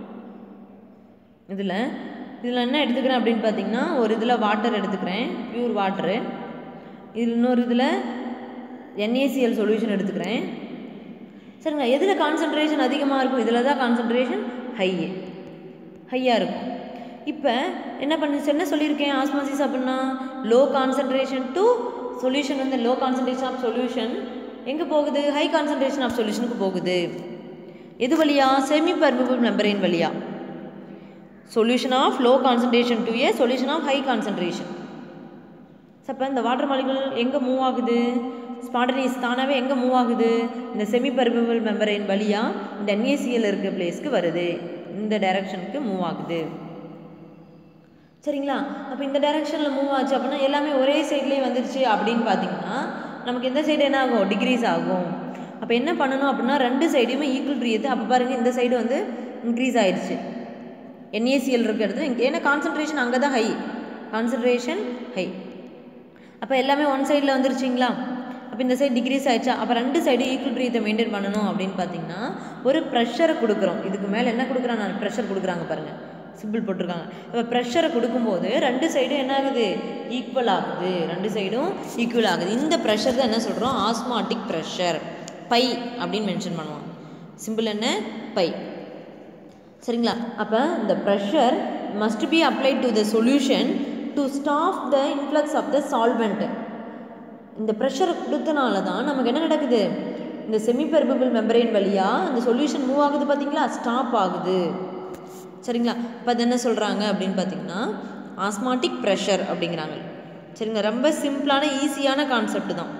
இதில் இதில் என்ன எடுத்துக்கிறேன் அப்படின்னு பார்த்தீங்கன்னா ஒரு இதில் வாட்டர் எடுத்துக்கிறேன் ப்யூர் வாட்டரு இதில் இன்னொரு இதில் என்ஏசிஎல் சொல்யூஷன் எடுத்துக்கிறேன் சரிங்க எதில் கான்சன்ட்ரேஷன் அதிகமாக இருக்கும் இதில் தான் கான்சன்ட்ரேஷன் ஹை ஹையாக இருக்கும் இப்போ என்ன பண்ணி என்ன சொல்லியிருக்கேன் ஆஸ்மாசிஸ் அப்படின்னா லோ கான்சன்ட்ரேஷன் டு சொல்யூஷன் வந்து லோ கான்சன்ட்ரேஷன் ஆஃப் சொல்யூஷன் எங்கே போகுது ஹை கான்சன்ட்ரேஷன் ஆஃப் சொல்யூஷனுக்கு போகுது எது வழியா செமி பர்மிபிள் மெம்பரேன் வழியா solution of low concentration to a solution of high concentration அப்போ இந்த வாட்டர் மாலிகுல் எங்கே மூவ் ஆகுது ஸ்பாண்டனியஸ் தானாகவே எங்கே மூவ் ஆகுது இந்த செமி பர்மிபிள் மெம்பரேன் வழியாக இந்த என்ஏசிஎல் இருக்க பிளேஸ்க்கு வருது இந்த டைரக்ஷனுக்கு மூவ் ஆகுது சரிங்களா அப்போ இந்த டைரக்ஷனில் மூவ் ஆச்சு அப்படின்னா எல்லாமே ஒரே சைட்லேயே வந்துருச்சு அப்படின்னு பார்த்தீங்கன்னா நமக்கு எந்த சைடு என்ன ஆகும் டிக்ரீஸ் ஆகும் அப்போ என்ன பண்ணணும் அப்படின்னா ரெண்டு சைடையுமே ஈக்குவல் ரீத்து அப்போ பாருங்கள் இந்த சைடு வந்து இன்க்ரீஸ் ஆயிடுச்சு என்ஏசிஎல் இருக்கிறது ஏன்னா கான்சன்ட்ரேஷன் அங்கே தான் ஹை கான்சன்ட்ரேஷன் ஹை அப்போ எல்லாமே ஒன் சைடில் வந்துருச்சிங்களா அப்போ இந்த சைடு டிக்ரீஸ் ஆயிடுச்சா அப்போ ரெண்டு சைடு ஈக்குவல் ரீத்தை மெயின்டைன் பண்ணணும் அப்படின்னு பார்த்தீங்கன்னா ஒரு ப்ரெஷரை கொடுக்குறோம் இதுக்கு மேலே என்ன கொடுக்குறாங்க நான் ப்ரெஷர் கொடுக்குறாங்க பாருங்கள் சிம்பிள் போட்டிருக்காங்க இப்போ ப்ரெஷரை கொடுக்கும்போது ரெண்டு சைடும் என்ன ஆகுது ஈக்குவல் ஆகுது ரெண்டு சைடும் ஈக்குவல் ஆகுது இந்த ப்ரெஷர் தான் என்ன சொல்கிறோம் ஆஸ்மாட்டிக் ப்ரெஷர் பை அப்படின்னு மென்ஷன் பண்ணுவோம் சிம்பிள் என்ன பை சரிங்களா அப்போ இந்த pressure must be applied to the solution to stop the influx of the solvent இந்த ப்ரெஷரை கொடுத்தனால தான் நமக்கு என்ன நடக்குது இந்த செமி பெர்மபிள் மெம்பரேன் வழியாக இந்த சொல்யூஷன் மூவ் ஆகுது பார்த்தீங்களா ஸ்டாப் ஆகுது சரிங்களா இப்போ அது என்ன சொல்கிறாங்க அப்படின்னு பார்த்தீங்கன்னா ஆஸ்மாட்டிக் ப்ரெஷர் அப்படிங்கிறாங்க சரிங்களா ரொம்ப சிம்பிளான ஈஸியான கான்செப்ட் தான்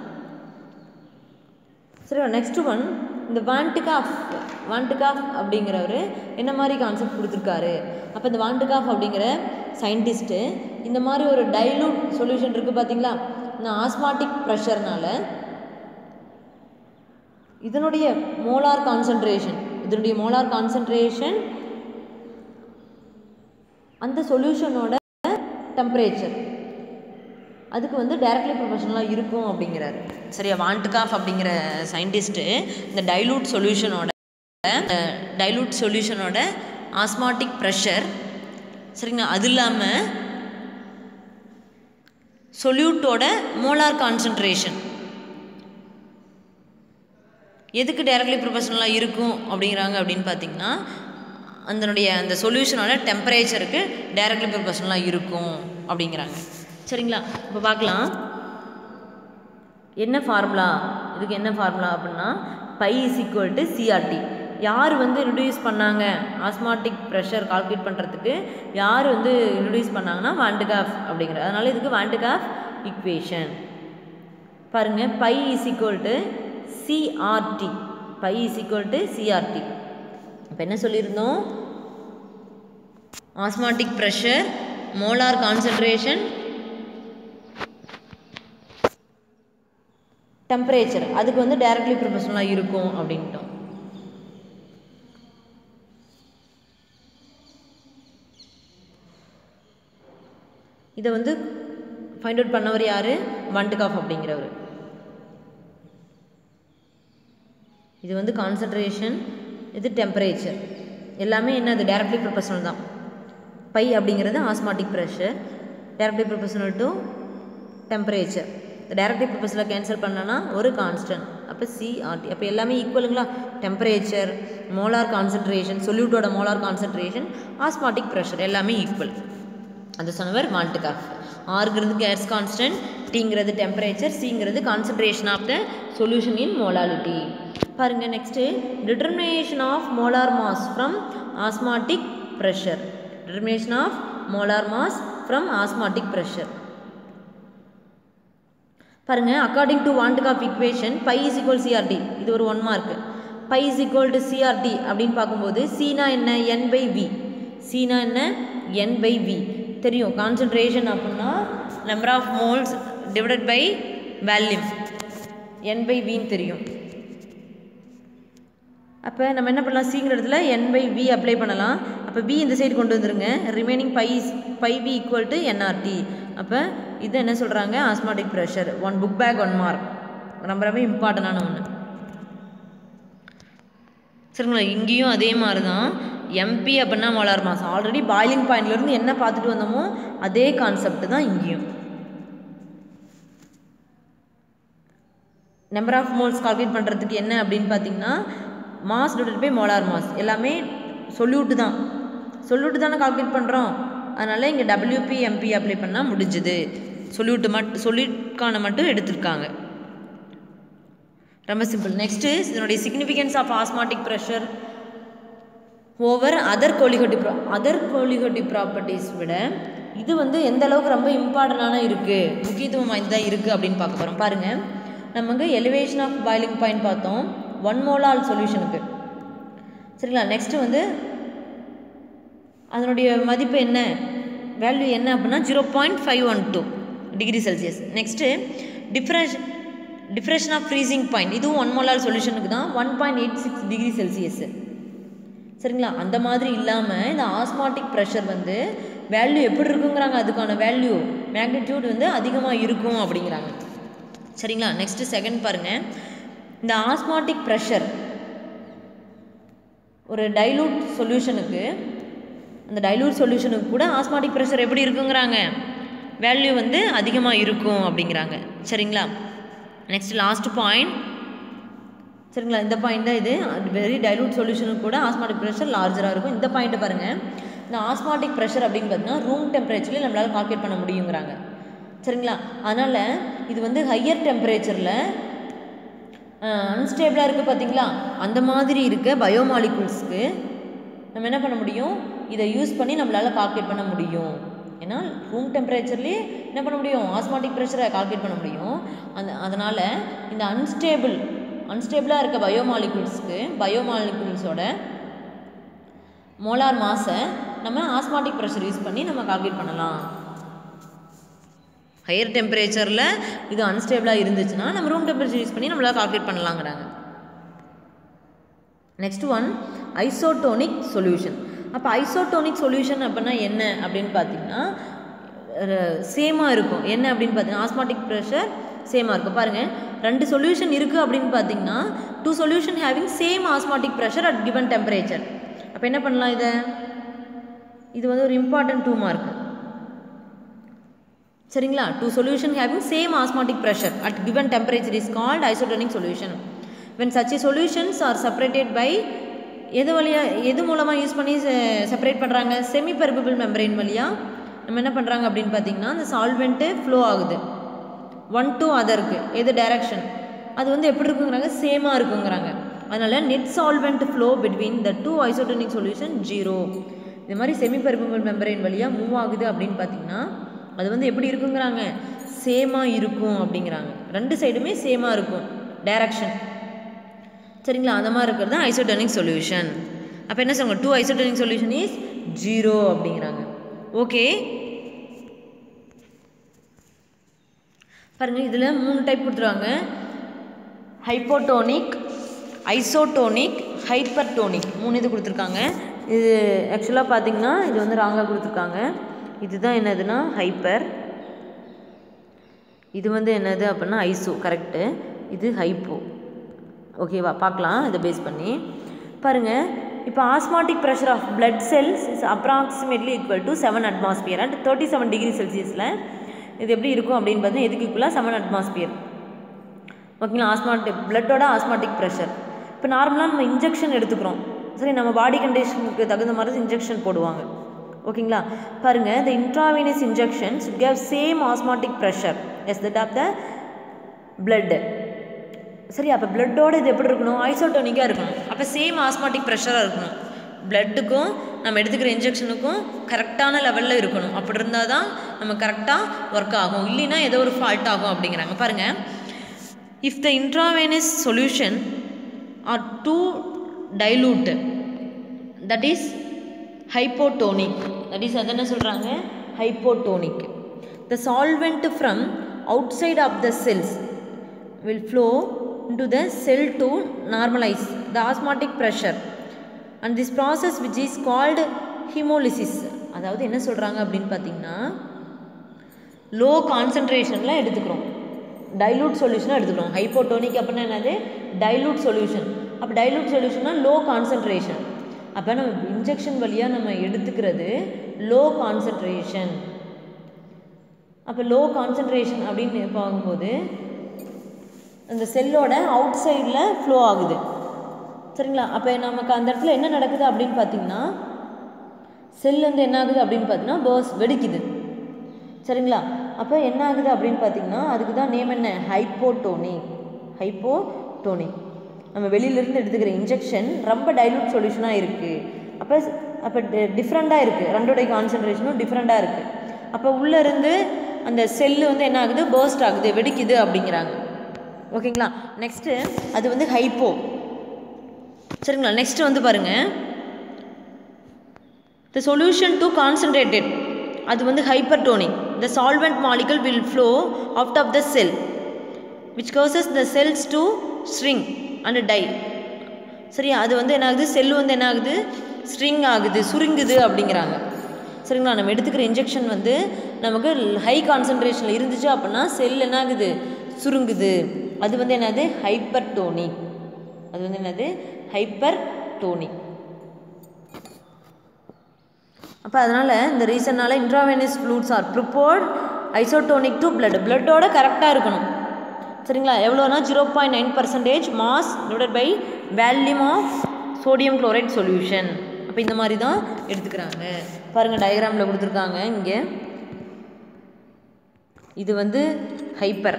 சரி நெக்ஸ்ட் ஒன் இந்த வான்டுகாஃப் வான்டுகாஃப் அப்படிங்கிறவர் என்ன மாதிரி கான்செப்ட் கொடுத்துருக்காரு அப்போ இந்த வான்டுகாஃப் அப்படிங்கிற சயின்டிஸ்ட்டு இந்த மாதிரி ஒரு டைலூட் சொல்யூஷன் இருக்குது பார்த்தீங்களா இந்த ஆஸ்மாட்டிக் ப்ரெஷர்னால இதனுடைய மோலார் கான்சன்ட்ரேஷன் இதனுடைய மோலார் கான்சன்ட்ரேஷன் அந்த சொல்யூஷனோட டெம்பரேச்சர் அதுக்கு வந்து டைரக்ட்லி ப்ரொஃபஷனலாக இருக்கும் அப்படிங்கிறாரு சரியா வான்ட்காஃப் அப்படிங்கிற சயின்டிஸ்ட்டு இந்த டைலூட் சொல்யூஷனோட டைலூட் சொல்யூஷனோட ஆஸ்மாட்டிக் ப்ரெஷர் சரிங்களா அது இல்லாமல் சொல்யூட்டோட மோலார் கான்சன்ட்ரேஷன் எதுக்கு டைரக்ட்லி ப்ரொஃபஷனலாக இருக்கும் அப்படிங்கிறாங்க அப்படின்னு பார்த்தீங்கன்னா அதனுடைய அந்த சொல்யூஷனோட டெம்பரேச்சருக்கு டைரக்ட்லி ப்ரொஃபஷனலாக இருக்கும் அப்படிங்கிறாங்க சரிங்களா இப்போ பார்க்கலாம் என்ன ஃபார்முலா இதுக்கு என்ன ஃபார்முலா அப்படின்னா pi is equal to CRT யார் வந்து இன்ட்ரடியூஸ் பண்ணாங்க ஆஸ்மாட்டிக் ப்ரெஷர் கால்குலேட் பண்ணுறதுக்கு யார் வந்து இன்ட்ரடியூஸ் பண்ணாங்கன்னா வாண்டுகாஃப் அப்படிங்கிற அதனால் இதுக்கு வாண்டுகாஃப் ஈக்குவேஷன் பாருங்கள் pi is equal to CRT pi is equal to CRT இப்போ என்ன சொல்லியிருந்தோம் osmotic pressure molar concentration temperature அதுக்கு வந்து டைரக்ட்லி ப்ரொஃபஷனலாக இருக்கும் அப்படின்ட்டோம் இதை வந்து ஃபைண்ட் அவுட் பண்ணவர் யார் வண்டுகாஃப் அப்படிங்கிறவர் இது வந்து கான்சன்ட்ரேஷன் இது டெம்பரேச்சர் எல்லாமே என்ன அது டைரக்ட்லி ப்ரொபஷனல் தான் பை அப்படிங்கிறது osmotic pressure directly proportional to temperature directly ப்ரொபஷனில் கேன்சல் பண்ணனா ஒரு கான்ஸ்டன்ட் அப்போ சிஆர்டி அப்போ எல்லாமே ஈக்குவலுங்களா டெம்பரேச்சர் மோலார் கான்சன்ட்ரேஷன் சொல்யூட்டோட மோலார் கான்சன்ட்ரேஷன் ஆஸ்மாட்டிக் ப்ரெஷர் எல்லாமே ஈக்குவல் அது சொன்னவர் வால்ட்டுகாஃப் ஆறுங்கிறது கேஸ் கான்ஸ்டன்ட் டிங்கிறது டெம்பரேச்சர் சிங்கிறது concentration of the solution in molality பாருங்க next determination of molar mass from osmotic pressure determination of molar mass from osmotic pressure பாருங்க according to வாண்டுகாப் equation pi is equal CRT இது ஒரு one mark pi is equal to CRT அப்படின்னு பார்க்கும்போது சீனா என்ன n by V சீனா என்ன n by V தெரியும் கான்சன்ட்ரேஷன் அப்படின்னா number of moles divided by volume n by வின்னு தெரியும் அப்போ நம்ம என்ன பண்ணலாம் சிங்கிற இடத்துல என் பை வி அப்ளை பண்ணலாம் அப்போ பி இந்த சைடு கொண்டு வந்துருங்க remaining pi by V equal to nRT அப்போ இது என்ன சொல்கிறாங்க osmotic pressure one book back one mark ரொம்ப ரொம்ப இம்பார்ட்டண்டான ஒன்று சரிங்களா இங்கேயும் அதே மாதிரி தான் எம்பி அப்படின்னா மோலார் மாஸ் ஆல்ரெடி பாயிலிங் பாயிண்ட்லேருந்து என்ன பார்த்துட்டு வந்தோமோ அதே கான்செப்ட் தான் இங்கேயும் நம்பர் ஆஃப் மோல்ஸ் கால்குலேட் பண்ணுறதுக்கு என்ன அப்படின்னு பார்த்தீங்கன்னா mass divide by molar mass எல்லாமே சொல்யூட்டு தான் சொல்யூட்டு தானே கால்குலேட் பண்ணுறோம் அதனால் இங்கே டபிள்யூபி எம்பி அப்ளை பண்ணால் முடிஞ்சுது சொல்யூட்டு மட்டும் சொல்யூட்கான மட்டும் எடுத்திருக்காங்க ரொம்ப சிம்பிள் நெக்ஸ்ட்டு இதனுடைய significance of osmotic pressure over other colligative ப்ரா அதர் கோலிகட்டி ப்ராப்பர்ட்டிஸ் விட இது வந்து எந்த அளவுக்கு ரொம்ப இம்பார்ட்டண்டான இருக்குது முக்கியத்துவம் வாய்ந்ததாக இருக்குது அப்படின்னு பார்க்க போகிறோம் பாருங்கள் நமக்கு எலிவேஷன் ஆஃப் பாயிலிங் பாயிண்ட் பார்த்தோம் ஒன் மோலால் சொல்யூஷனுக்கு சரிங்களா நெக்ஸ்ட்டு வந்து அதனுடைய மதிப்பு என்ன வேல்யூ என்ன அப்படின்னா zero point five one two degree Celsius next depress depression of freezing point இதுவும் ஒன் மோலால் சொல்யூஷனுக்கு தான் one point eight six degree Celsius சரிங்களா அந்த மாதிரி இல்லாமல் இந்த ஆஸ்மாட்டிக் ப்ரெஷர் வந்து வேல்யூ எப்படி இருக்குங்கிறாங்க அதுக்கான வேல்யூ மேக்னிடியூட் வந்து அதிகமாக இருக்கும் அப்படிங்கிறாங்க சரிங்களா நெக்ஸ்ட்டு செகண்ட் பாருங்கள் இந்த ஆஸ்மாட்டிக் ப்ரெஷர் ஒரு டைலூட் சொல்யூஷனுக்கு அந்த டைலூட் சொல்யூஷனுக்கு கூட ஆஸ்மாட்டிக் ப்ரெஷர் எப்படி இருக்குங்கிறாங்க வேல்யூ வந்து அதிகமாக இருக்கும் அப்படிங்கிறாங்க சரிங்களா நெக்ஸ்ட் லாஸ்ட் பாயிண்ட் சரிங்களா இந்த பாயிண்ட் தான் இது வெரி டைலூட் சொல்யூஷனுக்கு கூட ஆஸ்மாட்டிக் ப்ரெஷர் லார்ஜராக இருக்கும் இந்த பாயிண்ட்டை பாருங்கள் இந்த ஆஸ்மாட்டிக் ப்ரெஷர் அப்படின்னு பார்த்தீங்கன்னா ரூம் டெம்பரேச்சரில் நம்மளால் கால்குலேட் பண்ண முடியுங்கிறாங்க சரிங்களா அதனால் இது வந்து ஹையர் டெம்பரேச்சரில் அன்ஸ்டேபிளாக இருக்குது பார்த்தீங்களா அந்த மாதிரி இருக்க பயோமாலிகுல்ஸ்க்கு நம்ம என்ன பண்ண முடியும் இதை யூஸ் பண்ணி நம்மளால் கால்குலேட் பண்ண முடியும் ஏன்னா ரூம் டெம்பரேச்சர்லேயே என்ன பண்ண முடியும் ஆஸ்மாட்டிக் ப்ரெஷரை கால்குலேட் பண்ண முடியும் அந்த அதனால் இந்த அன்ஸ்டேபிள் அன்ஸ்டேபிளாக இருக்க பயோமாலிகுல்ஸ்க்கு பயோமாலிகுல்ஸோட மோலார் மாஸை நம்ம ஆஸ்மாட்டிக் ப்ரெஷர் யூஸ் பண்ணி நம்ம கால்குலேட் பண்ணலாம் ஹையர் டெம்பரேச்சரில் இது அன்ஸ்டேபிளாக இருந்துச்சுன்னா நம்ம ரூம் டெம்பரேச்சர் யூஸ் பண்ணி நம்மளால் கால்குலேட் பண்ணலாங்கிறாங்க நெக்ஸ்ட் ஒன் ஐசோட்டோனிக் சொல்யூஷன் அப்போ ஐசோட்டோனிக் சொல்யூஷன் அப்படின்னா என்ன அப்படின்னு பார்த்தீங்கன்னா சேமாக இருக்கும் என்ன அப்படின்னு பார்த்தீங்கன்னா ஆஸ்மாட்டிக் ப்ரெஷர் சேமாக இருக்கும் பாருங்கள் ரெண்டு சொல்யூஷன் இருக்குது அப்படின்னு பார்த்தீங்கன்னா two solution having same osmotic pressure at given temperature அப்போ என்ன பண்ணலாம் இதை இது வந்து ஒரு இம்பார்ட்டன்ட் டூ மார்க் சரிங்களா two solution having same osmotic pressure at given temperature is called isotonic solution when such solutions are separated by எது வழியாக எது மூலமாக யூஸ் பண்ணி செப்பரேட் பண்ணுறாங்க செமி பெர்பபிள் மெம்பரைன் வழியாக நம்ம என்ன பண்ணுறாங்க அப்படின்னு பார்த்தீங்கன்னா அந்த சால்வெண்ட்டு ஃப்ளோ ஆகுது ஒன் டூ அதருக்கு எது டைரக்ஷன் அது வந்து எப்படி இருக்குங்கிறாங்க சேமாக இருக்குங்கிறாங்க அதனால் net solvent flow between the two isotonic solution zero இது மாதிரி செமி பெர்பபிள் மெம்பரைன் வழியாக மூவ் ஆகுது அப்படின்னு பார்த்தீங்கன்னா அது வந்து எப்படி இருக்குங்கிறாங்க சேமாக இருக்கும் அப்படிங்கிறாங்க ரெண்டு சைடுமே சேமாக இருக்கும் டைரக்ஷன் சரிங்களா அந்த மாதிரி இருக்கிறது தான் ஐசோட்டோனிக் சொல்யூஷன் அப்போ என்ன சொல்லுங்க two isotonic solution is zero அப்படிங்கிறாங்க ஓகே பாருங்கள் இதில் மூணு டைப் கொடுத்துருவாங்க ஹைப்போட்டோனிக் ஐசோட்டோனிக் ஹைப்பர்டோனிக் மூணு இது கொடுத்துருக்காங்க இது ஆக்சுவலாக பார்த்தீங்கன்னா இது வந்து ராங்காக கொடுத்துருக்காங்க இதுதான் என்னதுன்னா ஹைப்பர் இது வந்து என்னது அப்படின்னா ஐசோ கரெக்டு இது ஹைப்போ ஓகேவா பார்க்கலாம் இதை பேஸ் பண்ணி பாருங்கள் இப்போ osmotic pressure of blood cells is approximately equal to seven atmosphere and thirty seven degree செல்சியஸில் இது எப்படி இருக்கும் அப்படின்னு பார்த்தீங்கன்னா எதுக்கு ஈக்குவலாக செவன் அட்மாஸ்பியர் ஓகேங்களா ஆஸ்மாட்டிக் பிளட்டோட ஆஸ்மாட்டிக் ப்ரெஷர் இப்போ நார்மலாக நம்ம இன்ஜெக்ஷன் எடுத்துக்கிறோம் சரி நம்ம பாடி கண்டிஷனுக்கு தகுந்த மாதிரி இன்ஜெக்ஷன் போடுவாங்க ஓகேங்களா பாருங்கள் the intravenous injection should have same osmotic pressure as that of the blood சரி அப்போ பிளட்டோட இது எப்படி இருக்கணும் ஐசோட்டோனிக்காக இருக்கணும் அப்போ சேம் ஆஸ்மாட்டிக் ப்ரெஷராக இருக்கணும் பிளட்டுக்கும் நம்ம எடுத்துக்கிற இன்ஜெக்ஷனுக்கும் கரெக்டான லெவலில் இருக்கணும் அப்படி இருந்தால் தான் நம்ம கரெக்டாக ஒர்க் ஆகும் இல்லைன்னா ஏதோ ஒரு ஃபால்ட் ஆகும் அப்படிங்கிறாங்க பாருங்கள் if the intravenous solution are too dilute that is hypotonic that is அது என்ன சொல்கிறாங்க hypotonic the solvent from outside of the cells will flow into the cell to normalize the osmotic pressure and this process which is called hemolysis அதாவது என்ன சொல்கிறாங்க அப்படின்னு பார்த்தீங்கன்னா low கான்சன்ட்ரேஷனில் எடுத்துக்கிறோம் dilute சொல்யூஷனாக எடுத்துக்கிறோம் ஹைப்போட்டோனிக் அப்படின்னா என்னது டைலூட் சொல்யூஷன் அப்போ டைலூட் சொல்யூஷன்னா லோ கான்சன்ட்ரேஷன் அப்போ நம்ம இன்ஜெக்ஷன் வழியாக நம்ம எடுத்துக்கிறது லோ கான்சன்ட்ரேஷன் அப்போ லோ கான்சன்ட்ரேஷன் அப்படின்னு பார்க்கும்போது அந்த செல்லோட அவுட் சைடில் ஃப்ளோ ஆகுது சரிங்களா அப்போ நமக்கு அந்த இடத்துல என்ன நடக்குது அப்படின்னு பார்த்தீங்கன்னா செல் வந்து என்ன ஆகுது அப்படின்னு பார்த்தீங்கன்னா பேர்ஸ் வெடிக்குது சரிங்களா அப்போ என்ன ஆகுது அப்படின்னு பார்த்தீங்கன்னா அதுக்கு தான் நேம் என்ன ஹைப்போட்டோனிக் ஹைப்போட்டோனிக் நம்ம வெளியிலேருந்து எடுத்துக்கிற இன்ஜெக்ஷன் ரொம்ப டைலூட் சொல்யூஷனாக இருக்குது அப்போ அப்போ டிஃப்ரெண்ட்டாக இருக்குது ரெண்டோடைய கான்சன்ட்ரேஷனும் டிஃப்ரெண்ட்டாக இருக்குது அப்போ உள்ளேருந்து அந்த செல்லு வந்து என்ன ஆகுது பேர்ஸ்ட் ஆகுது வெடிக்குது அப்படிங்கிறாங்க ஓகேங்களா நெக்ஸ்ட்டு அது வந்து ஹைப்போ சரிங்களா நெக்ஸ்ட் வந்து பாருங்கள் த சொல்யூஷன் டு கான்சன்ட்ரேட்டட் அது வந்து hypertonic the solvent molecule will flow out of the cell which causes the cells to shrink and die சரியா அது வந்து என்ன ஆகுது செல் வந்து என்ன ஆகுது ஸ்ட்ரிங் ஆகுது சுருங்குது அப்படிங்கிறாங்க சரிங்களா நம்ம எடுத்துக்கிற இன்ஜெக்ஷன் வந்து நமக்கு ஹை கான்சன்ட்ரேஷனில் இருந்துச்சு அப்படின்னா செல் என்ன ஆகுது சுருங்குது அது வந்து என்னது ஹைப்பர் டோனிக் அது வந்து என்னது ஹைப்பர் டோனிக் அப்போ அதனால் இந்த ரீசனால் intravenous fluids are prepared isotonic to blood பிளட்டோட கரெக்டாக இருக்கணும் சரிங்களா எவ்வளோனா zero point nine percentage mass divided by volume of sodium chloride solution அப்போ இந்த மாதிரி தான் எடுத்துக்கிறாங்க பாருங்கள் டயக்ராமில் கொடுத்துருக்காங்க இங்கே இது வந்து ஹைப்பர்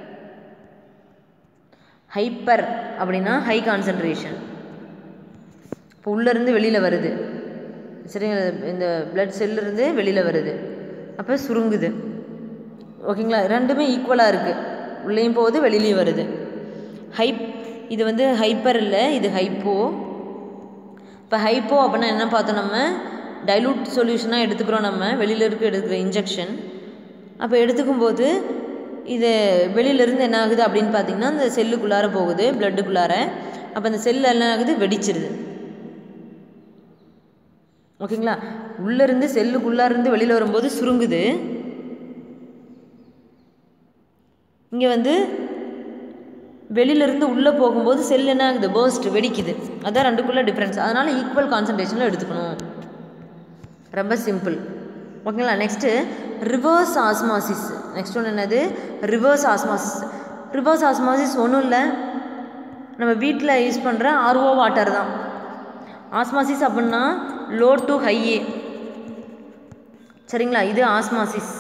ஹைப்பர் அப்படின்னா ஹை கான்சன்ட்ரேஷன் இப்போ உள்ளேருந்து வெளியில் வருது சரி இந்த பிளட் செல்லிருந்து வெளியில் வருது அப்போ சுருங்குது ஓகேங்களா ரெண்டுமே ஈக்குவலாக இருக்குது உள்ளேயும் போகுது வெளியிலையும் வருது ஹைப் இது வந்து ஹைப்பர் இல்லை இது ஹைப்போ இப்போ ஹைப்போ அப்படின்னா என்ன பார்த்தோம் நம்ம டைலூட் சொல்யூஷனாக எடுத்துக்கிறோம் நம்ம வெளியில் இருக்க எடுக்கிற இன்ஜெக்ஷன் அப்போ எடுத்துக்கும் போது இது வெளியிலேருந்து என்ன ஆகுது அப்படின்னு பார்த்தீங்கன்னா இந்த செல்லுக்குள்ளார போகுது பிளட்டுக்குள்ளார அப்போ அந்த செல் என்ன ஆகுது வெடிச்சிருது ஓகேங்களா உள்ளேருந்து செல்லுக்குள்ளாருந்து வெளியில் வரும்போது சுருங்குது இங்கே வந்து வெளியிலேருந்து உள்ளே போகும்போது செல் என்ன ஆகுது பர்ஸ்ட் வெடிக்குது அதான் ரெண்டுக்குள்ள டிஃப்ரென்ஸ் அதனால் ஈக்குவல் கான்சன்ட்ரேஷனில் எடுத்துக்கணும் ரொம்ப சிம்பிள் ஓகேங்களா நெக்ஸ்ட்டு ரிவர்ஸ் ஆஸ்மாசிஸ் நெக்ஸ்ட் ஒன்று என்னது ரிவர்ஸ் ஆஸ்மாசிஸ் ரிவர்ஸ் ஆஸ்மாசிஸ் ஒன்றும் இல்லை நம்ம வீட்டில் யூஸ் பண்ணுற ஆர்ஓ வாட்டர் தான் ஆஸ்மாசிஸ் அப்படின்னா லோ டு ஹையே சரிங்களா இது ஆஸ்மாசிஸ்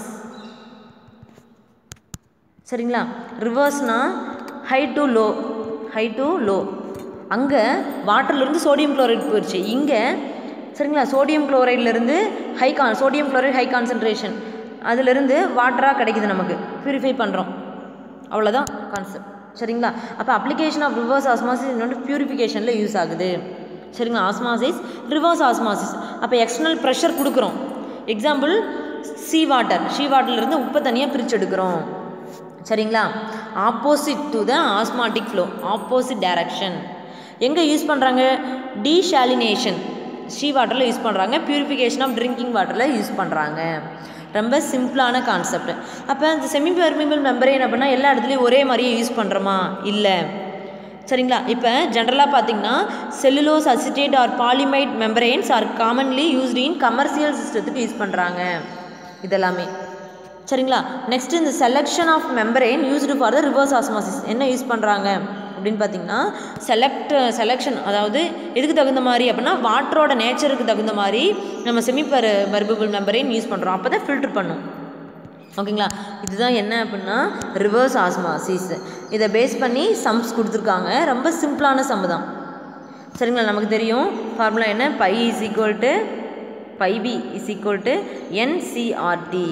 சரிங்களா ரிவர்ஸ்னால் high to low high to low அங்கே வாட்டர்லேருந்து சோடியம் குளோரைட் போயிடுச்சு இங்கே சரிங்களா சோடியம் குளோரைட்லேருந்து ஹை கான் சோடியம் குளோரைட் ஹை கான்சன்ட்ரேஷன் அதிலிருந்து வாட்டராக கிடைக்குது நமக்கு ப்யூரிஃபை பண்ணுறோம் அவ்வளோதான் கான்செப்ட் சரிங்களா அப்போ அப்ளிகேஷன் ஆஃப் ரிவர்ஸ் ஆஸ்மாசிஸ் இன்னொன்று ப்யூரிஃபிகேஷனில் யூஸ் ஆகுது சரிங்களா ஆஸ்மாசிஸ் ரிவர்ஸ் ஆஸ்மாசிஸ் அப்போ எக்ஸ்டர்னல் ப்ரெஷர் கொடுக்குறோம் எக்ஸாம்பிள் சீ வாட்டர் சீ வாட்டர்லேருந்து உப்பை தனியாக பிரித்து எடுக்கிறோம் சரிங்களா opposite to the osmotic flow opposite direction எங்கே யூஸ் பண்ணுறாங்க டீஷாலினேஷன் ஷீ வாட்டரில் யூஸ் பண்ணுறாங்க பியூரிஃபிகேஷன் ஆஃப் ட்ரிங்கிங் வாட்டரில் யூஸ் பண்ணுறாங்க ரொம்ப சிம்பிளான கான்செப்ட் அப்போ இந்த செமி பெர்மிபிள் மெம்பரேன் அப்படின்னா எல்லா இடத்துலையும் ஒரே மாதிரியே யூஸ் பண்ணுறோமா இல்லை சரிங்களா இப்போ ஜென்ரலாக பார்த்தீங்கன்னா cellulose acetate or polyamide membranes are commonly used in commercial சிஸ்டத்துக்கு யூஸ் பண்ணுறாங்க இதெல்லாமே சரிங்களா நெக்ஸ்ட் இந்த selection of membrane used for the reverse osmosis என்ன யூஸ் பண்ணுறாங்க அப்படின்னு பார்த்தீங்கன்னா செலக்ட் செலெக்ஷன் அதாவது எதுக்கு தகுந்த மாதிரி அப்படின்னா வாட்டரோட நேச்சருக்கு தகுந்த மாதிரி நம்ம semi per permeable membrane use பண்ணுறோம் அப்போ தான் ஃபில்டர் பண்ணும் ஓகேங்களா இதுதான் என்ன அப்படின்னா ரிவர்ஸ் ஆஸ்மாசிஸ் இதை பேஸ் பண்ணி சம்ஸ் கொடுத்துருக்காங்க ரொம்ப சிம்பிளான சம் தான் சரிங்களா நமக்கு தெரியும் ஃபார்முலா என்ன pi is equal to pi P is equal to NCRT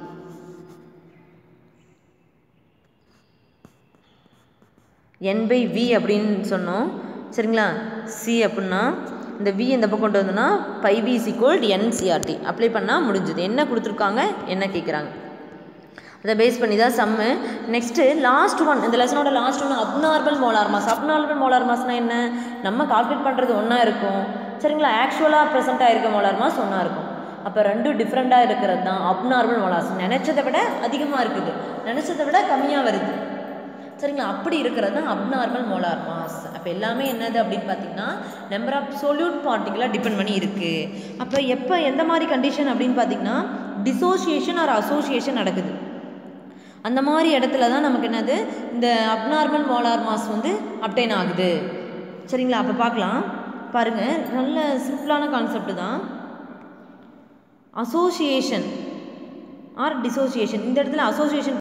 N by V அப்படின்னு சொன்னோம் சரிங்களா சி அப்படின்னா இந்த வி இந்த பக்கம் கொண்டு வந்தோன்னா pi V is equal NCRT apply பண்ணால் முடிஞ்சுது என்ன கொடுத்துருக்காங்க என்ன கேட்குறாங்க அதை பேஸ் பண்ணி தான் சம்மு நெக்ஸ்ட்டு லாஸ்ட் ஒன் இந்த லெசனோட last one abnormal molar mass abnormal molar மாஸ்னால் என்ன நம்ம கால்குலேட் பண்ணுறது ஒன்றா இருக்கும் சரிங்களா ஆக்சுவலாக ப்ரெசென்ட் ஆகிருக்க மோலார் மாஸ் ஒன்றா இருக்கும் அப்போ ரெண்டும் டிஃப்ரெண்ட்டாக இருக்கிறது தான் அப்நார்மல் மோலார்ஸ் நினச்சதை விட அதிகமாக இருக்குது நினச்சதை விட கம்மியாக வருது சரிங்களா அப்படி இருக்கிறது தான் அப்நார்மல் மோலார் மாஸ் அப்போ எல்லாமே என்னது அப்படின்னு பார்த்தீங்கன்னா நம்பர் ஆஃப் சொல்யூட் பார்ட்டிகலாக டிபெண்ட் பண்ணி இருக்குது அப்போ எப்போ எந்த மாதிரி கண்டிஷன் அப்படின்னு பார்த்தீங்கன்னா டிசோசியேஷன் ஆர் அசோசியேஷன் நடக்குது அந்த மாதிரி இடத்துல தான் நமக்கு என்னது இந்த அப்நார்மல் மோலார் மாஸ் வந்து அப்டைன் ஆகுது சரிங்களா அப்போ பார்க்கலாம் பாருங்கள் நல்ல சிம்பிளான கான்செப்ட் தான் அசோசியேஷன் ஆர் டிசோசியேஷன் இந்த இடத்துல அசோசியேஷன்